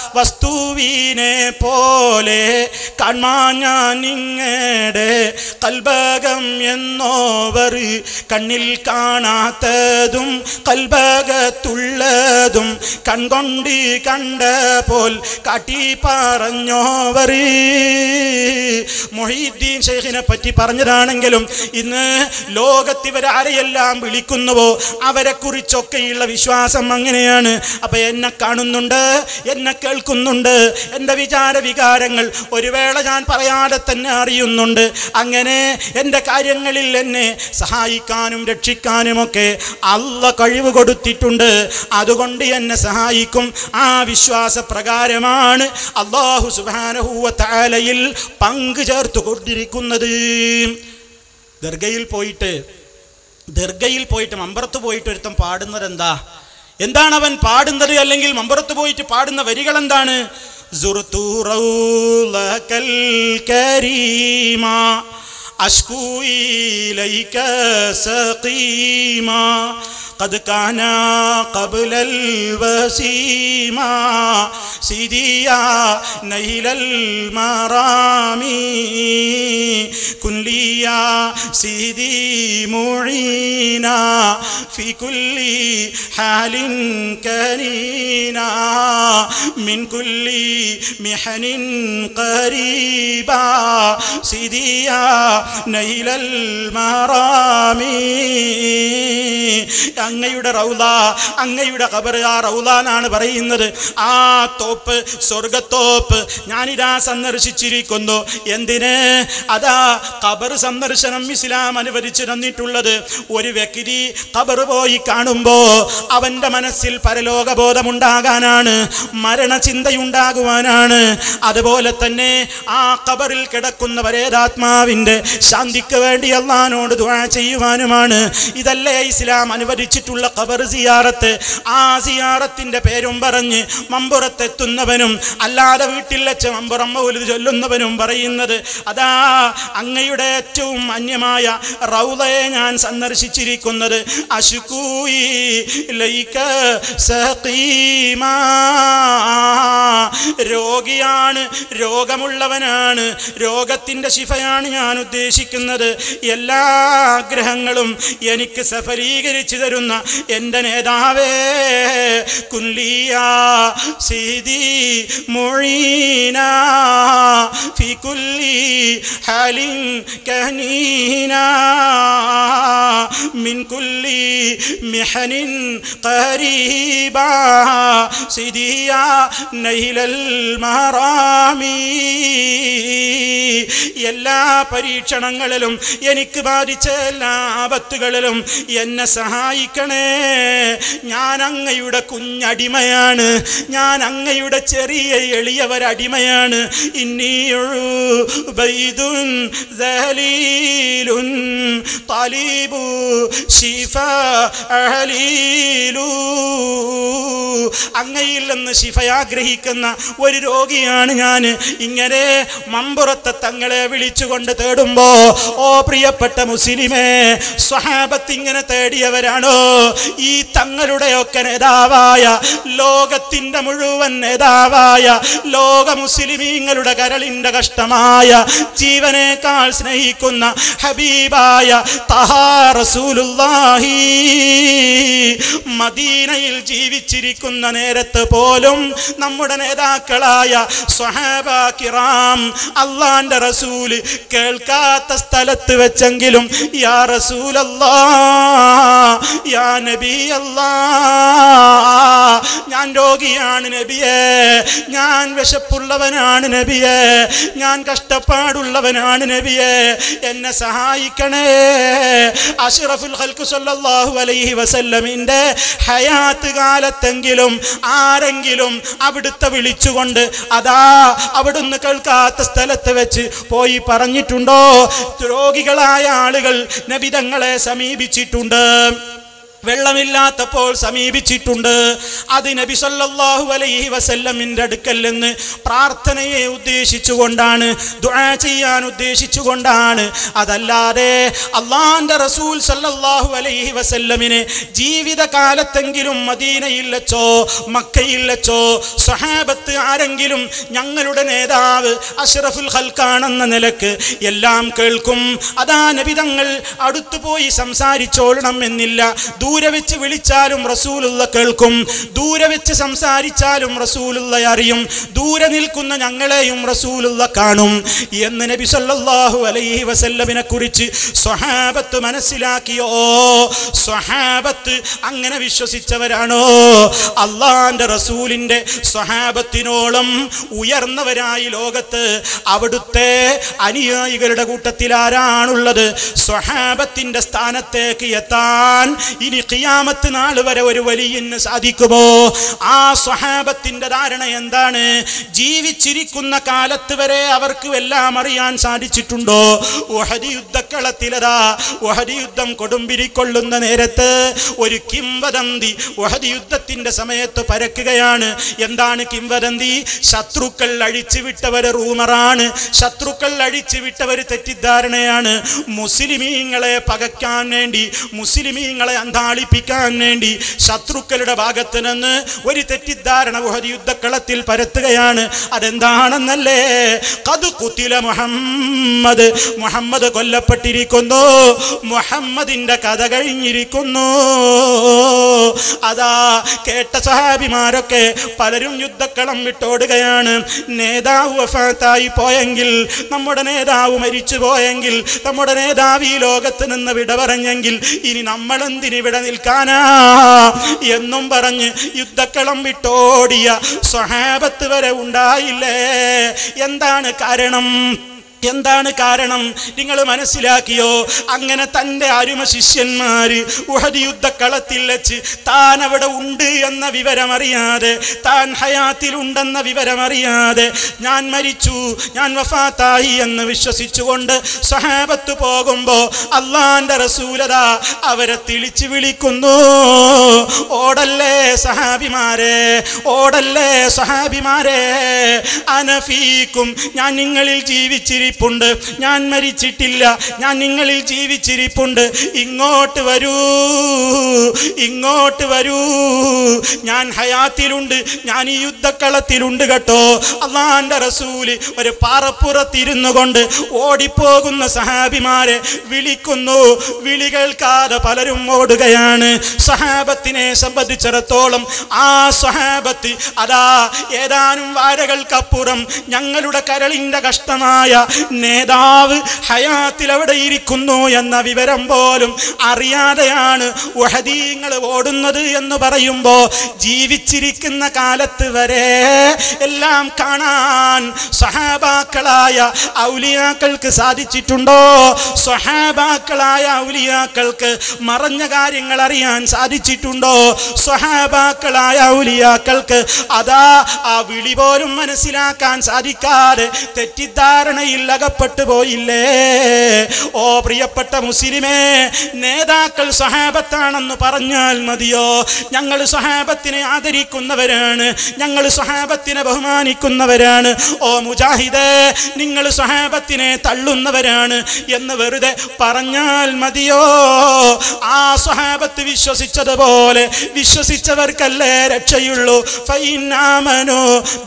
വസ്തുവിനെ പോലെ കാണാൻ ഞാൻ നിങ്ങളുടെ കൽബകം എന്നോവർ കണ്ണിൽ കാണാത്തതും കൽബകത്തുള്ളതും കൺകൊണ്ട് കണ്ട പോൽ കാട്ടി പറഞ്ഞോവർ മൊഹീദ്ദീൻ ഷെയ്ഖിനെ പറ്റി പറഞ്ഞതാണെങ്കിലും ഇന്ന് ലോകത്ത് ഇവരാരെയെല്ലാം വിളിക്കുന്നുവോ അവരെ കുറിച്ചൊക്കെയുള്ള വിശ്വാസം അങ്ങനെയാണ് അപ്പൊ എന്നെ കാണുന്നുണ്ട് എന്നെ കേൾക്കുന്നുണ്ട് എൻ്റെ വിചാര വികാരങ്ങൾ ഒരു വേള ഞാൻ പറയാതെ തന്നെ അറിയുന്നുണ്ട് അങ്ങനെ എൻ്റെ കാര്യങ്ങളിൽ എന്നെ സഹായിക്കാനും രക്ഷിക്കാനുമൊക്കെ അല്ല കഴിവ് കൊടുത്തിട്ടുണ്ട് അതുകൊണ്ട് എന്നെ സഹായിക്കും ആ വിശ്വാസ പ്രകാരമാണ് അള്ളാഹു സുബാനഹൂവ താലയിൽ പങ്കു ചേർത്ത് കൊണ്ടിരിക്കുന്നത് ദർഗയിൽ പോയിട്ട് ദർഗയിൽ പോയിട്ട് മമ്പറത്ത് പോയിട്ട് ഒരുത്തം പാടുന്നത് എന്താ എന്താണ് അവൻ പാടുന്നത് അല്ലെങ്കിൽ മമ്പറത്ത് പോയിട്ട് പാടുന്ന വരികൾ എന്താണ് സുർതു റൗലകൽ കരീമാ أشكو إليك سقيما قد كان قبل الوسيما سيدي يا نيل المرامي كن لي يا سيدي معينا في كل حال كرينا من كل محن قريبا سيدي يا نيل المرامي അങ്ങയുടെ റൗല അങ്ങയുടെ ഖബർ ആ റൗല എന്നാണ് പറയുന്നത് ആ തോപ്പ് സ്വർഗത്തോപ്പ് ഞാനിതാ സന്ദർശിച്ചിരിക്കുന്നു എന്തിന് അതാ ഖബർ സന്ദർശനം ഇസ്ലാം അനുവദിച്ചു തന്നിട്ടുള്ളത് ഒരു വ്യക്തി ഖബർ പോയി കാണുമ്പോ അവന്റെ മനസ്സിൽ പരലോകബോധമുണ്ടാകാനാണ് മരണചിന്തയുണ്ടാകുവാനാണ് അതുപോലെ തന്നെ ആ ഖബറിൽ കിടക്കുന്ന പരേതാത്മാവിന്റെ ശാന്തിക്ക് വേണ്ടി അള്ളഹാനോട് ദുആ ചെയ്യുവാനുമാണ് ഇതല്ലേ ഇസ്ലാം അനുവദിച്ചിട്ടുള്ള ഖബർ സിയാറത്ത് ആ സിയാറത്തിന്റെ പേരും പറഞ്ഞ് മമ്പുറത്തെത്തുന്നവനും അല്ലാതെ വീട്ടിൽ വെച്ച് മമ്പുറം മൗലിദ് ചൊല്ലുന്നവനും പറയുന്നത് അതാ അങ്ങയുടെ ഏറ്റവും അന്യമായ റൗലയെ ഞാൻ സന്ദർശിച്ചിരിക്കുന്നത് അശുക്കൂയി ലൈക സഖീമാ രോഗിയാണ് രോഗമുള്ളവനാണ് രോഗത്തിൻ്റെ ശിഫയാണ് ഞാൻ ഉദ്ദേശിക്കുന്നത് എല്ലാ ആഗ്രഹങ്ങളും എനിക്ക് സഫലീകരിച്ചു തരുന്ന എൻ്റെ നേതാവേ കുല്ലിയ സീതി മൊഴീന ഫി കുല്ലി ഹാലിൻ കഹനീന മിൻ കുല്ലി മിഹനിൻ قريبا سيديا نيل المرامي എല്ലാ പരീക്ഷണങ്ങളിലും എനിക്ക് ബാധിച്ച എല്ലാ ആപത്തുകളിലും എന്നെ സഹായിക്കണേ ഞാൻ അങ്ങയുടെ കുഞ്ഞടിമയാണ് ഞാൻ അങ്ങയുടെ ചെറിയ എളിയവരടിമയാണ് ഇന്നിയൊഴു ബൈദുൻ ദലീലുൻ തലീബു ശിഫ അഹലീലു അങ്ങയിൽ നിന്ന് ശിഫയാഗ്രഹിക്കുന്ന ഒരു രോഗിയാണ് ഞാൻ ഇങ്ങനെ മമ്പുറത്തെ തങ്ങളെ വിളിച്ചുകൊണ്ട് തേടുമ്പോ ഓ പ്രിയപ്പെട്ട മുസ്ലിമേ സ്വഹാബത്ത് ഇങ്ങനെ തേടിയവരാണോ ഈ തങ്ങളുടെയൊക്കെ നേതാവായ ലോകത്തിന്റെ മുഴുവൻ നേതാവായ ലോക മുസ്ലിമീങ്ങളുടെ കരളിന്റെ കഷ്ടമായ ജീവനേക്കാൾ സ്നേഹിക്കുന്ന ഹബീബായ തഹാ റസൂലുള്ളാഹി മദീനയിൽ ജീവിച്ചിരിക്കുന്ന നേരത്ത് പോലും നമ്മുടെ നേതാക്കളായ സ്വഹാബ കിറാം അള്ളാന്റെ റസൂല് കേൾക്കാത്ത സ്ഥലത്ത് വെച്ചെങ്കിലും യാ റസൂലല്ലാ യാ നബി അല്ലാ ഞാൻ രോഗിയാണ് നബിയെ ഞാൻ വിശപ്പുള്ളവനാണ് നബിയെ ഞാൻ കഷ്ടപ്പാടുള്ളവനാണ് നബിയെ എന്നെ സഹായിക്കണേ അഷ്റഫുൽ ഖൽഖു സല്ലല്ലാഹു അലൈഹി വസല്ലമിന്റെ ഹയാത്ത് കാലത്തെങ്കിലും ആരെങ്കിലും അവിടുത്തെ വിളിച്ചുകൊണ്ട് അതാ അവിടുന്ന് കേൾക്കാത്ത സ്ഥലത്ത് വെച്ച് പോയി പറഞ്ഞിട്ടുണ്ടോ രോഗികളായ ആളുകൾ നബിതങ്ങളെ സമീപിച്ചിട്ടുണ്ട് വെള്ളമില്ലാത്തപ്പോൾ സമീപിച്ചിട്ടുണ്ട് അത് നബി സല്ലല്ലാഹു അലൈഹി വസല്ലമിൻ്റെ അടുക്കൽ നിന്ന് പ്രാർത്ഥനയെ ഉദ്ദേശിച്ചുകൊണ്ടാണ് ദുആ ചെയ്യാൻ ഉദ്ദേശിച്ചുകൊണ്ടാണ് അതല്ലാതെ അള്ളാന്റെ റസൂൽ സല്ലല്ലാഹു അലൈഹി വസല്ലമിനെ ജീവിതകാലത്തെങ്കിലും മദീനയിൽ വെച്ചോ മക്കയിൽ വെച്ചോ സ്വഹാബത്ത് ആരെങ്കിലും ഞങ്ങളുടെ നേതാവ് അഷ്റഫുൽ ഖൽക്കാണെന്ന നിലക്ക് എല്ലാം കേൾക്കും അതാ നബിതങ്ങൾ അടുത്തുപോയി സംസാരിച്ചോളണം എന്നില്ല ദൂരെ വെച്ച് വിളിച്ചാലും റസൂലുള്ള കേൾക്കും ദൂരെ വെച്ച് സംസാരിച്ചാലും റസൂലുള്ള അറിയും ദൂരെ നിൽക്കുന്ന ഞങ്ങളെയും റസൂലുള്ള കാണും എന്ന് നബി സല്ലല്ലാഹു അലൈഹി വസല്ലമിനെ കുറിച്ച് സ്വഹാബത്ത് മനസ്സിലാക്കിയോ സ്വഹാബത്ത് അങ്ങനെ വിശ്വസിച്ചവരാണോ അള്ളാന്റെ റസൂലിന്റെ സ്വഹാബത്തിനോളം ഉയർന്നവരായി ലോകത്ത് അവിടുത്തെ അനുയായികളുടെ കൂട്ടത്തിൽ ആരാണുള്ളത് സ്വഹാബത്തിന്റെ സ്ഥാനത്തേക്ക് എത്താൻ ഇനി ഖിയാമത്ത് നാൾ വരെ ഒരു വലിയന് സാധിക്കുമോ ആ സ്വഹാബത്തിന്റെ ധാരണ എന്താണ് ജീവിച്ചിരിക്കുന്ന കാലത്ത് വരെ അവർക്ക് എല്ലാം അറിയാൻ സാധിച്ചിട്ടുണ്ടോ ഉഹദ് യുദ്ധക്കളത്തിലതാ ഉഹദ് യുദ്ധം കൊടുമ്പിരിക്കൊള്ളുന്ന നേരത്ത് ഒരു കിംവദന്തി ഉഹദ് യുദ്ധത്തിന്റെ സമയത്ത് പരക്കുകയാണ് എന്താണ് കിംവദന്തി ശത്രുക്കൾ അഴിച്ചു വിട്ടവർ റൂമറാണ് ശത്രുക്കൾ അഴിച്ചു വിട്ടവർ തെറ്റിദ്ധാരണയാണ് മുസ്ലിമീങ്ങളെ പകയ്ക്കാൻ വേണ്ടി മുസ്ലിമീങ്ങളെ അന്താളിപ്പിക്കാൻ വേണ്ടി ശത്രുക്കളുടെ ഭാഗത്ത് നിന്ന് ഒരു തെറ്റിദ്ധാരണ ഉഹദ് യുദ്ധക്കളത്തിൽ പരത്തുകയാണ് അതെന്താണെന്നല്ലേ കത് കുത്തില മുഹമ്മദ് മുഹമ്മദ് കൊല്ലപ്പെട്ടിരിക്കുന്നു മുഹമ്മദിന്റെ കഥ കഴിഞ്ഞിരിക്കുന്നു അതാ കേട്ട സഹാബിമാരൊക്കെ പലരും യുദ്ധക്കളം വിട്ടോടുകയാണ് നേതാവ് വഫാത്തായി പോയെങ്കിൽ നമ്മുടെ നേതാവ് മരിച്ചു പോയെങ്കിൽ നമ്മുടെ നേതാവ് ഈ ലോകത്ത് നിന്ന് വിട പറഞ്ഞെങ്കിൽ ഇനി നമ്മൾ എന്തിനിവിടെ നിൽക്കാനാ എന്നും പറഞ്ഞ് യുദ്ധക്കളം വിട്ടോടിയ സ്വഹാബത്ത് വരെ ഉണ്ടായില്ലേ എന്താണ് കാരണം എന്താണ് കാരണം നിങ്ങൾ മനസ്സിലാക്കിയോ അങ്ങനെ തൻ്റെ അരുമ ശിഷ്യന്മാര് ഉഹദ് യുദ്ധക്കളത്തിൽ വെച്ച് താൻ അവിടെ ഉണ്ട് എന്ന വിവരമറിയാതെ താൻ ഹയാത്തിലുണ്ടെന്ന വിവരമറിയാതെ ഞാൻ മരിച്ചു ഞാൻ വഫാത്തായി എന്ന് വിശ്വസിച്ചുകൊണ്ട് സഹാബത്ത് പോകുമ്പോ അള്ളാന്റെ റസൂലത അവരെ തിളിച്ചു വിളിക്കുന്നു ഓടല്ലേ സഹാബിമാരെ ഓടല്ലേ സഹാബിമാരെ അനഫീക്കും ഞാൻ നിങ്ങളിൽ ജീവിച്ചിരിപ്പുണ്ട് ഞാൻ മരിച്ചിട്ടില്ല ഞാൻ നിങ്ങളിൽ ജീവിച്ചിരിപ്പുണ്ട് ഇങ്ങോട്ട് വരൂ ഇങ്ങോട്ട് വരൂ ഞാൻ ഹയാത്തിലുണ്ട് ഞാൻ ഈ യുദ്ധക്കളത്തിലുണ്ട് കേട്ടോ അള്ളാന്റെ റസൂല് ഒരു പാറപ്പുറത്തിരുന്നു കൊണ്ട് ഓടിപ്പോകുന്ന സഹാബിമാരെ വിളിക്കുന്നു വിളി കേൾക്കാതെ പലരും ഓടുകയാണ് സഹാബത്തിനെ സംബന്ധിച്ചിടത്തോളം ആ സഹാബത്ത് അതാ ഏതാനും വാരകൾക്കപ്പുറം ഞങ്ങളുടെ കരളിന്റെ കഷ്ടമായ നേതാവ് ഹയാത്തിൽ അവിടെ ഇരിക്കുന്നു എന്ന വിവരം പോലും അറിയാതെയാണ് വഹദീങ്ങൾ ഓടുന്നത് എന്ന് പറയുമ്പോ ജീവിച്ചിരിക്കുന്ന കാലത്ത് വരെ എല്ലാം കാണാൻ സഹാബാക്കളായ ഔലിയാക്കൾക്ക് സാധിച്ചിട്ടുണ്ടോ സ്വഹാബാക്കളായ ഔലിയാക്കൾക്ക് മറഞ്ഞ കാര്യങ്ങൾ അറിയാൻ സാധിച്ചിട്ടുണ്ടോ സ്വഹാബാക്കളായ ഔലിയാക്കൾക്ക് അതാ ആ വിളി പോലും മനസ്സിലാക്കാൻ സാധിക്കാതെ തെറ്റിദ്ധാരണയിൽ അകപ്പെട്ടു പോയില്ലേ ഓ പ്രിയപ്പെട്ട മുസ്ലിമേ നേതാക്കൾ സ്വഹാബത്താണെന്ന് പറഞ്ഞാൽ മതിയോ ഞങ്ങൾ സ്വഹാബത്തിനെ ആദരിക്കുന്നവരാണ് ഞങ്ങൾ സ്വഹാബത്തിനെ ബഹുമാനിക്കുന്നവരാണ് ഓ മുജാഹിദേ നിങ്ങൾ സ്വഹാബത്തിനെ തള്ളുന്നവരാണ് എന്ന് വെറുതെ പറഞ്ഞാൽ മതിയോ ആ സ്വഹാബത്ത് വിശ്വസിച്ചതുപോലെ വിശ്വസിച്ചവർക്കല്ലേ രക്ഷയുള്ളൂ ഫൈനാമനോ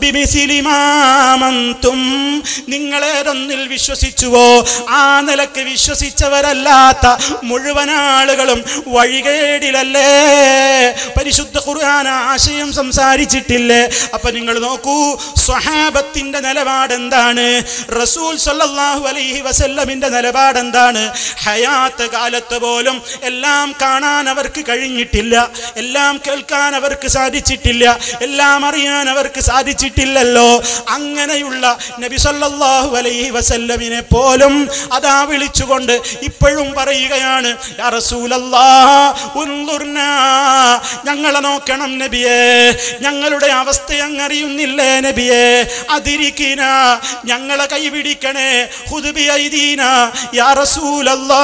ബിമിസിലിമാമന്തും നിങ്ങളേതൊന്നിൽ വിശ്വസിച്ചുവോ ആ നിലക്ക് വിശ്വസിച്ചവരല്ലാത്ത മുഴുവൻ ആളുകളും വഴികേടിലല്ലേ പരിശുദ്ധ ഖുർആൻ ആശയം സംസാരിച്ചിട്ടില്ലേ അപ്പൊ നിങ്ങൾ നോക്കൂ സ്വഹാബത്തിന്റെ നിലപാട് എന്താണ് റസൂൽ സല്ലല്ലാഹു അലൈഹി വസല്ലമിന്റെ നിലപാട് എന്താണ് ഹയാത്ത് കാലത്ത് പോലും എല്ലാം കാണാൻ അവർക്ക് കഴിഞ്ഞിട്ടില്ല എല്ലാം കേൾക്കാൻ അവർക്ക് സാധിച്ചിട്ടില്ല എല്ലാം അറിയാൻ അവർക്ക് സാധിച്ചിട്ടില്ലല്ലോ അങ്ങനെയുള്ള നബി സല്ലല്ലാഹു അലൈഹി വസല്ലമിനെ പോലും അതാ വിളിച്ചുകൊണ്ട് ഇപ്പോഴും പറയുകയാണ് യാ റസൂലല്ലാഹ് ഉൻദുർനാ ഞങ്ങളെ നോക്കണം നബിയെ ഞങ്ങളുടെ അവസ്ഥ അങ്ങറിയുന്നില്ലേ നബിയെ അതിരിക്കിന ഞങ്ങളെ കൈപിടിക്കണേ ഹുദ്ബി ഐദീന യാ റസൂലല്ലാ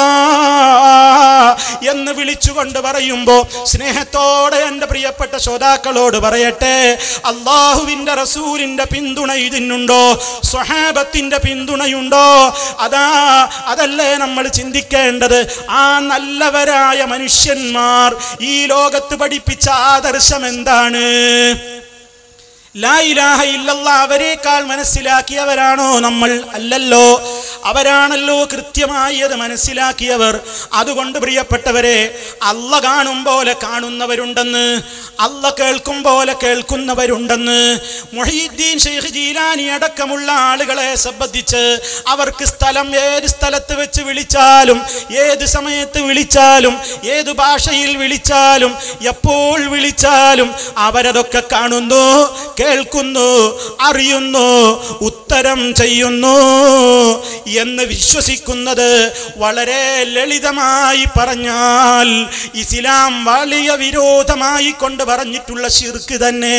എന്ന് വിളിച്ചുകൊണ്ട് പറയുമ്പോ സ്നേഹത്തോടെ എൻ്റെ പ്രിയപ്പെട്ട ശ്രോതാക്കളോട് പറയട്ടെ അള്ളാഹുവിൻ്റെ റസൂലിൻ്റെ പിന്തുണ ഇതിനുണ്ടോ സ്വഹാബത്തിൻ്റെ പിന്തുണയുണ്ടോ അതാ അതല്ലേ നമ്മൾ ചിന്തിക്കേണ്ടത് ആ നല്ലവരായ മനുഷ്യന്മാർ ഈ ലോകത്ത് പഠിപ്പിച്ച ആദർശം എന്താണ് ലാ ഇലാഹ ഇല്ലല്ല അവരെക്കാൾ മനസ്സിലാക്കിയവരാണോ നമ്മൾ അല്ലല്ലോ അവരാണല്ലോ കൃത്യമായി അത് മനസ്സിലാക്കിയവർ അതുകൊണ്ട് പ്രിയപ്പെട്ടവരെ അല്ല കാണും പോലെ കാണുന്നവരുണ്ടെന്ന് അല്ല കേൾക്കും പോലെ കേൾക്കുന്നവരുണ്ടെന്ന് മൊഹീദ്ദീൻ ഷെയ്ഖ് ജീലാനി അടക്കമുള്ള ആളുകളെ സംബന്ധിച്ച് അവർക്ക് സ്ഥലം ഏത് സ്ഥലത്ത് വെച്ച് വിളിച്ചാലും ഏത് സമയത്ത് വിളിച്ചാലും ഏത് ഭാഷയിൽ വിളിച്ചാലും എപ്പോൾ വിളിച്ചാലും അവരതൊക്കെ കാണുന്നു കേൾക്കുന്നു അറിയുന്നു ഉത്തരം ചെയ്യുന്നു എന്ന് വിശ്വസിക്കുന്നത് വളരെ ലളിതമായി പറഞ്ഞാൽ ഇസ്ലാം വലിയ വിരോധമായി കൊണ്ട് പറഞ്ഞിട്ടുള്ള ശിർക്ക് തന്നെ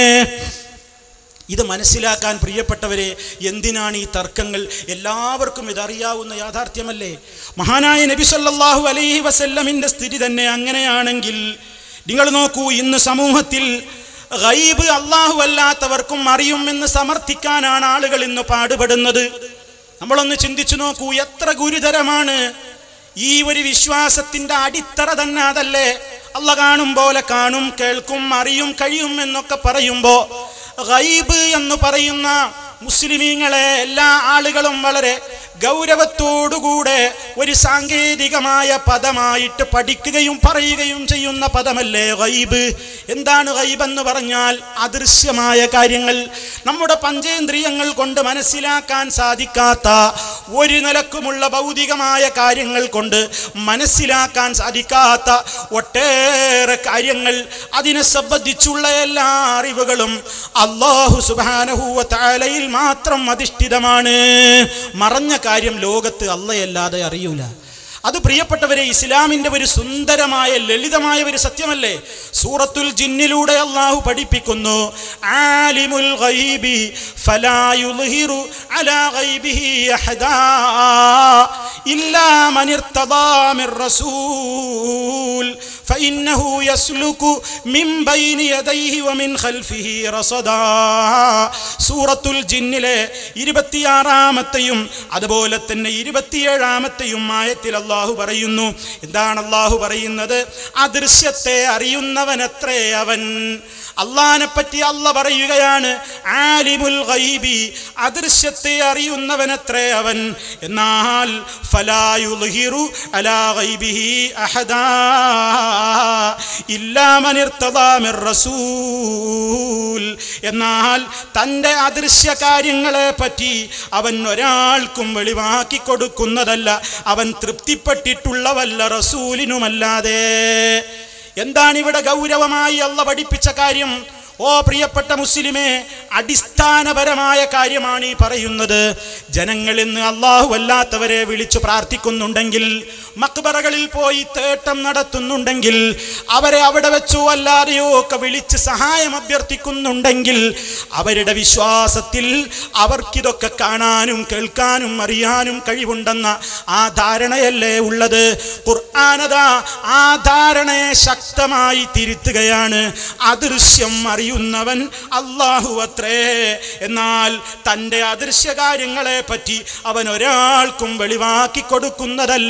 ഇത് മനസ്സിലാക്കാൻ പ്രിയപ്പെട്ടവരെ എന്തിനാണ് ഈ തർക്കങ്ങൾ എല്ലാവർക്കും ഇതറിയാവുന്ന യാഥാർത്ഥ്യമല്ലേ മഹാനായ നബി സല്ലല്ലാഹു അലൈഹി വസല്ലമിൻ്റെ സ്ഥിതി തന്നെ അങ്ങനെയാണെങ്കിൽ നിങ്ങൾ നോക്കൂ ഇന്ന് സമൂഹത്തിൽ ഗൈബ് അള്ളാഹു അല്ലാത്തവർക്കും അറിയുമെന്ന് സമർത്ഥിക്കാനാണ് ആളുകൾ ഇന്ന് പാടുപെടുന്നത് നമ്മളൊന്ന് ചിന്തിച്ചു നോക്കൂ എത്ര ഗുരുതരമാണ് ഈ ഒരു വിശ്വാസത്തിന്റെ അടിത്തറ തന്നെ അതല്ലേ അല്ല കാണും പോലെ കാണും കേൾക്കും അറിയും കഴിയും എന്നൊക്കെ പറയുമ്പോ ഗൈബ് എന്ന് പറയുന്ന മുസ്ലിമീങ്ങളെ എല്ലാ ആളുകളും വളരെ ഗൗരവത്തോടുകൂടെ ഒരു സാങ്കേതികമായ പദമായിട്ട് പഠിക്കുകയും പറയുകയും ചെയ്യുന്ന പദമല്ലേ ഗൈബ് എന്താണ് ഗൈബ് എന്ന് പറഞ്ഞാൽ അദൃശ്യമായ കാര്യങ്ങൾ നമ്മുടെ പഞ്ചേന്ദ്രിയങ്ങൾ കൊണ്ട് മനസ്സിലാക്കാൻ സാധിക്കാത്ത ഒരു നിലക്കുമുള്ള ഭൗതികമായ കാര്യങ്ങൾ കൊണ്ട് മനസ്സിലാക്കാൻ സാധിക്കാത്ത ഒട്ടേറെ കാര്യങ്ങൾ അതിനെ സംബന്ധിച്ചുള്ള എല്ലാ അറിവുകളും അള്ളാഹു സുബാനഹൂവ താലയിൽ മാത്രം അധിഷ്ഠിതമാണ് മറഞ്ഞ കാര്യം ലോകത്ത് അല്ലയല്ലാതെ അറിയൂല അത് പ്രിയപ്പെട്ടവരെ ഇസ്ലാമിന്റെ ഒരു സുന്ദരമായ ലളിതമായ ഒരു സത്യമല്ലേ സൂറത്തുൽ ജിന്നിലൂടെ അള്ളാഹു പഠിപ്പിക്കുന്നു ആലിമുൽ ഗൈബി ഫലാ യുദ്ഹിറു അലാ ഗൈബിഹി അഹദാ ഇല്ലാ മൻ ഇർതദാ മിർ റസൂൽ فإنه يسلك من بين يديه ومن خلفه رصدا സൂറത്തുൽ ജിന്നിലെ ഇരുപത്തിയാറാമത്തെയും അതുപോലെ തന്നെ ഇരുപത്തിയേഴാമത്തെയും ആയത്തിൽ അള്ളാഹു പറയുന്നു എന്താണ് അള്ളാഹു പറയുന്നത് അദൃശ്യത്തെ അറിയുന്നവനത്രേ അവൻ അള്ളാനെ പറ്റി അല്ല പറയുകയാണ് ആലിമുൽ ഗൈബി അദൃശ്യത്തെ അറിയുന്നവനത്രേ അവൻ എന്നാൽ ഫലായുൽഹിറു അലാ ഗൈബിഹി അഹദാ ഇല്ലാ മൻ ഇർതദാ മിർ റസൂൽ എന്നാൽ തൻ്റെ അദൃശ്യ കാര്യങ്ങളെ പറ്റി അവൻ ഒരാൾക്കും വെളിവാക്കി കൊടുക്കുന്നതല്ല അവൻ തൃപ്തിപ്പെട്ടിട്ടുള്ള വല്ല റസൂലിനുമല്ലാതെ എന്താണ് ഇവിടെ ഗൗരവമായി അല്ല പഠിപ്പിച്ച കാര്യം ഓ പ്രിയപ്പെട്ട മുസ്ലിമേ അടിസ്ഥാനപരമായ കാര്യമാണ് ഈ പറയുന്നത് ജനങ്ങൾ ഇന്ന് അള്ളാഹു അല്ലാത്തവരെ വിളിച്ചു പ്രാർത്ഥിക്കുന്നുണ്ടെങ്കിൽ മക്ബറകളിൽ പോയി തേട്ടം നടത്തുന്നുണ്ടെങ്കിൽ അവരെ അവിടെ വെച്ചോ അല്ലാതെയോ ഒക്കെ വിളിച്ച് സഹായം അഭ്യർത്ഥിക്കുന്നുണ്ടെങ്കിൽ അവരുടെ വിശ്വാസത്തിൽ അവർക്കിതൊക്കെ കാണാനും കേൾക്കാനും അറിയാനും കഴിവുണ്ടെന്ന ആ ധാരണയല്ലേ ഉള്ളത് ഖുർആാനത ആ ധാരണയെ ശക്തമായി തിരുത്തുകയാണ് അദൃശ്യം അറിയുന്നവൻ അള്ളാഹു അത്രേ എന്നാൽ തൻ്റെ അദൃശ്യ കാര്യങ്ങളെ പറ്റി അവൻ ഒരാൾക്കും വെളിവാക്കി കൊടുക്കുന്നതല്ല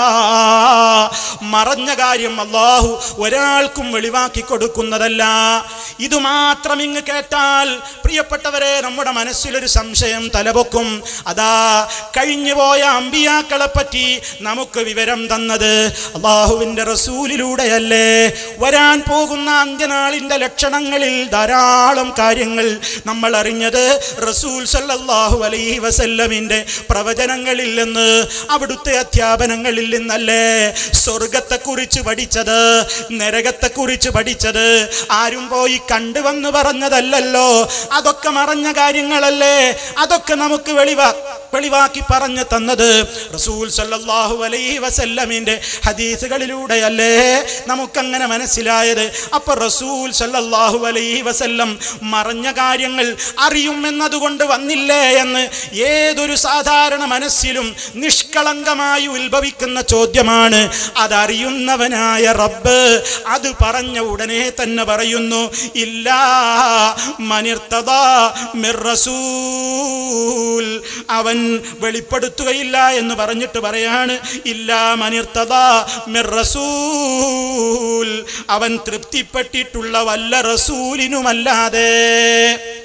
മറഞ്ഞ കാര്യം അള്ളാഹു ഒരാൾക്കും വെളിവാക്കി കൊടുക്കുന്നതല്ല ഇത് മാത്രം ഇങ്ങ് കേട്ടാൽ പ്രിയപ്പെട്ടവരെ നമ്മുടെ മനസ്സിലൊരു സംശയം തലപൊക്കും അതാ കഴിഞ്ഞുപോയ അമ്പിയാക്കളെ പറ്റി നമുക്ക് വിവരം തന്നത് അള്ളാഹുവിൻ്റെ റസൂലിലൂടെയല്ലേ വരാൻ പോകുന്ന അന്ത്യനാളിൻ്റെ ലക്ഷണങ്ങളിൽ ധാരാളം കാര്യങ്ങൾ നമ്മൾ അറിഞ്ഞത് റസൂൽ സല്ലല്ലാഹു അലൈഹി വസല്ലമിൻ്റെ പ്രവചനങ്ങളിൽ നിന്ന് അവിടുത്തെ അധ്യാപനങ്ങളിൽ നിന്നല്ലേ സ്വർഗത്തെക്കുറിച്ച് പഠിച്ചത് നരകത്തെക്കുറിച്ച് പഠിച്ചത് ആരും പോയി കണ്ടുവന്ന് പറഞ്ഞതല്ലല്ലോ അതൊക്കെ മറഞ്ഞ കാര്യങ്ങളല്ലേ അതൊക്കെ നമുക്ക് വെളിവാ വെളിവാക്കി പറഞ്ഞു തന്നത് റസൂൽ സല്ലല്ലാഹു അലൈഹി വസല്ലമിൻ്റെ ഹദീസുകളിലൂടെയല്ലേ നമുക്കങ്ങനെ മനസ്സിലായത് അപ്പൊ റസൂൽ സല്ലല്ലാഹു അലൈഹി വസല്ലം മറഞ്ഞ കാര്യങ്ങൾ അറിയുമെന്നതുകൊണ്ട് വന്നില്ലേ എന്ന് ഏതൊരു സാധാരണ മനസ്സിലും നിഷ്കളങ്കമായി ഉത്ഭവിക്കുന്ന ചോദ്യമാണ് അതറിയുന്നവനായ റബ്ബ് അത് പറഞ്ഞ ഉടനെ തന്നെ പറയുന്നു ഇല്ല മനിർത്തതാ മിർ റസൂൽ അവൻ വെളിപ്പെടുത്തുകയില്ല എന്ന് പറഞ്ഞിട്ട് പറയാണ് ഇല്ല മനിർത്തതാ മിർ റസൂൽ അവൻ തൃപ്തിപ്പെട്ടിട്ടുള്ള വല്ല റസൂലിനുമല്ലാതെ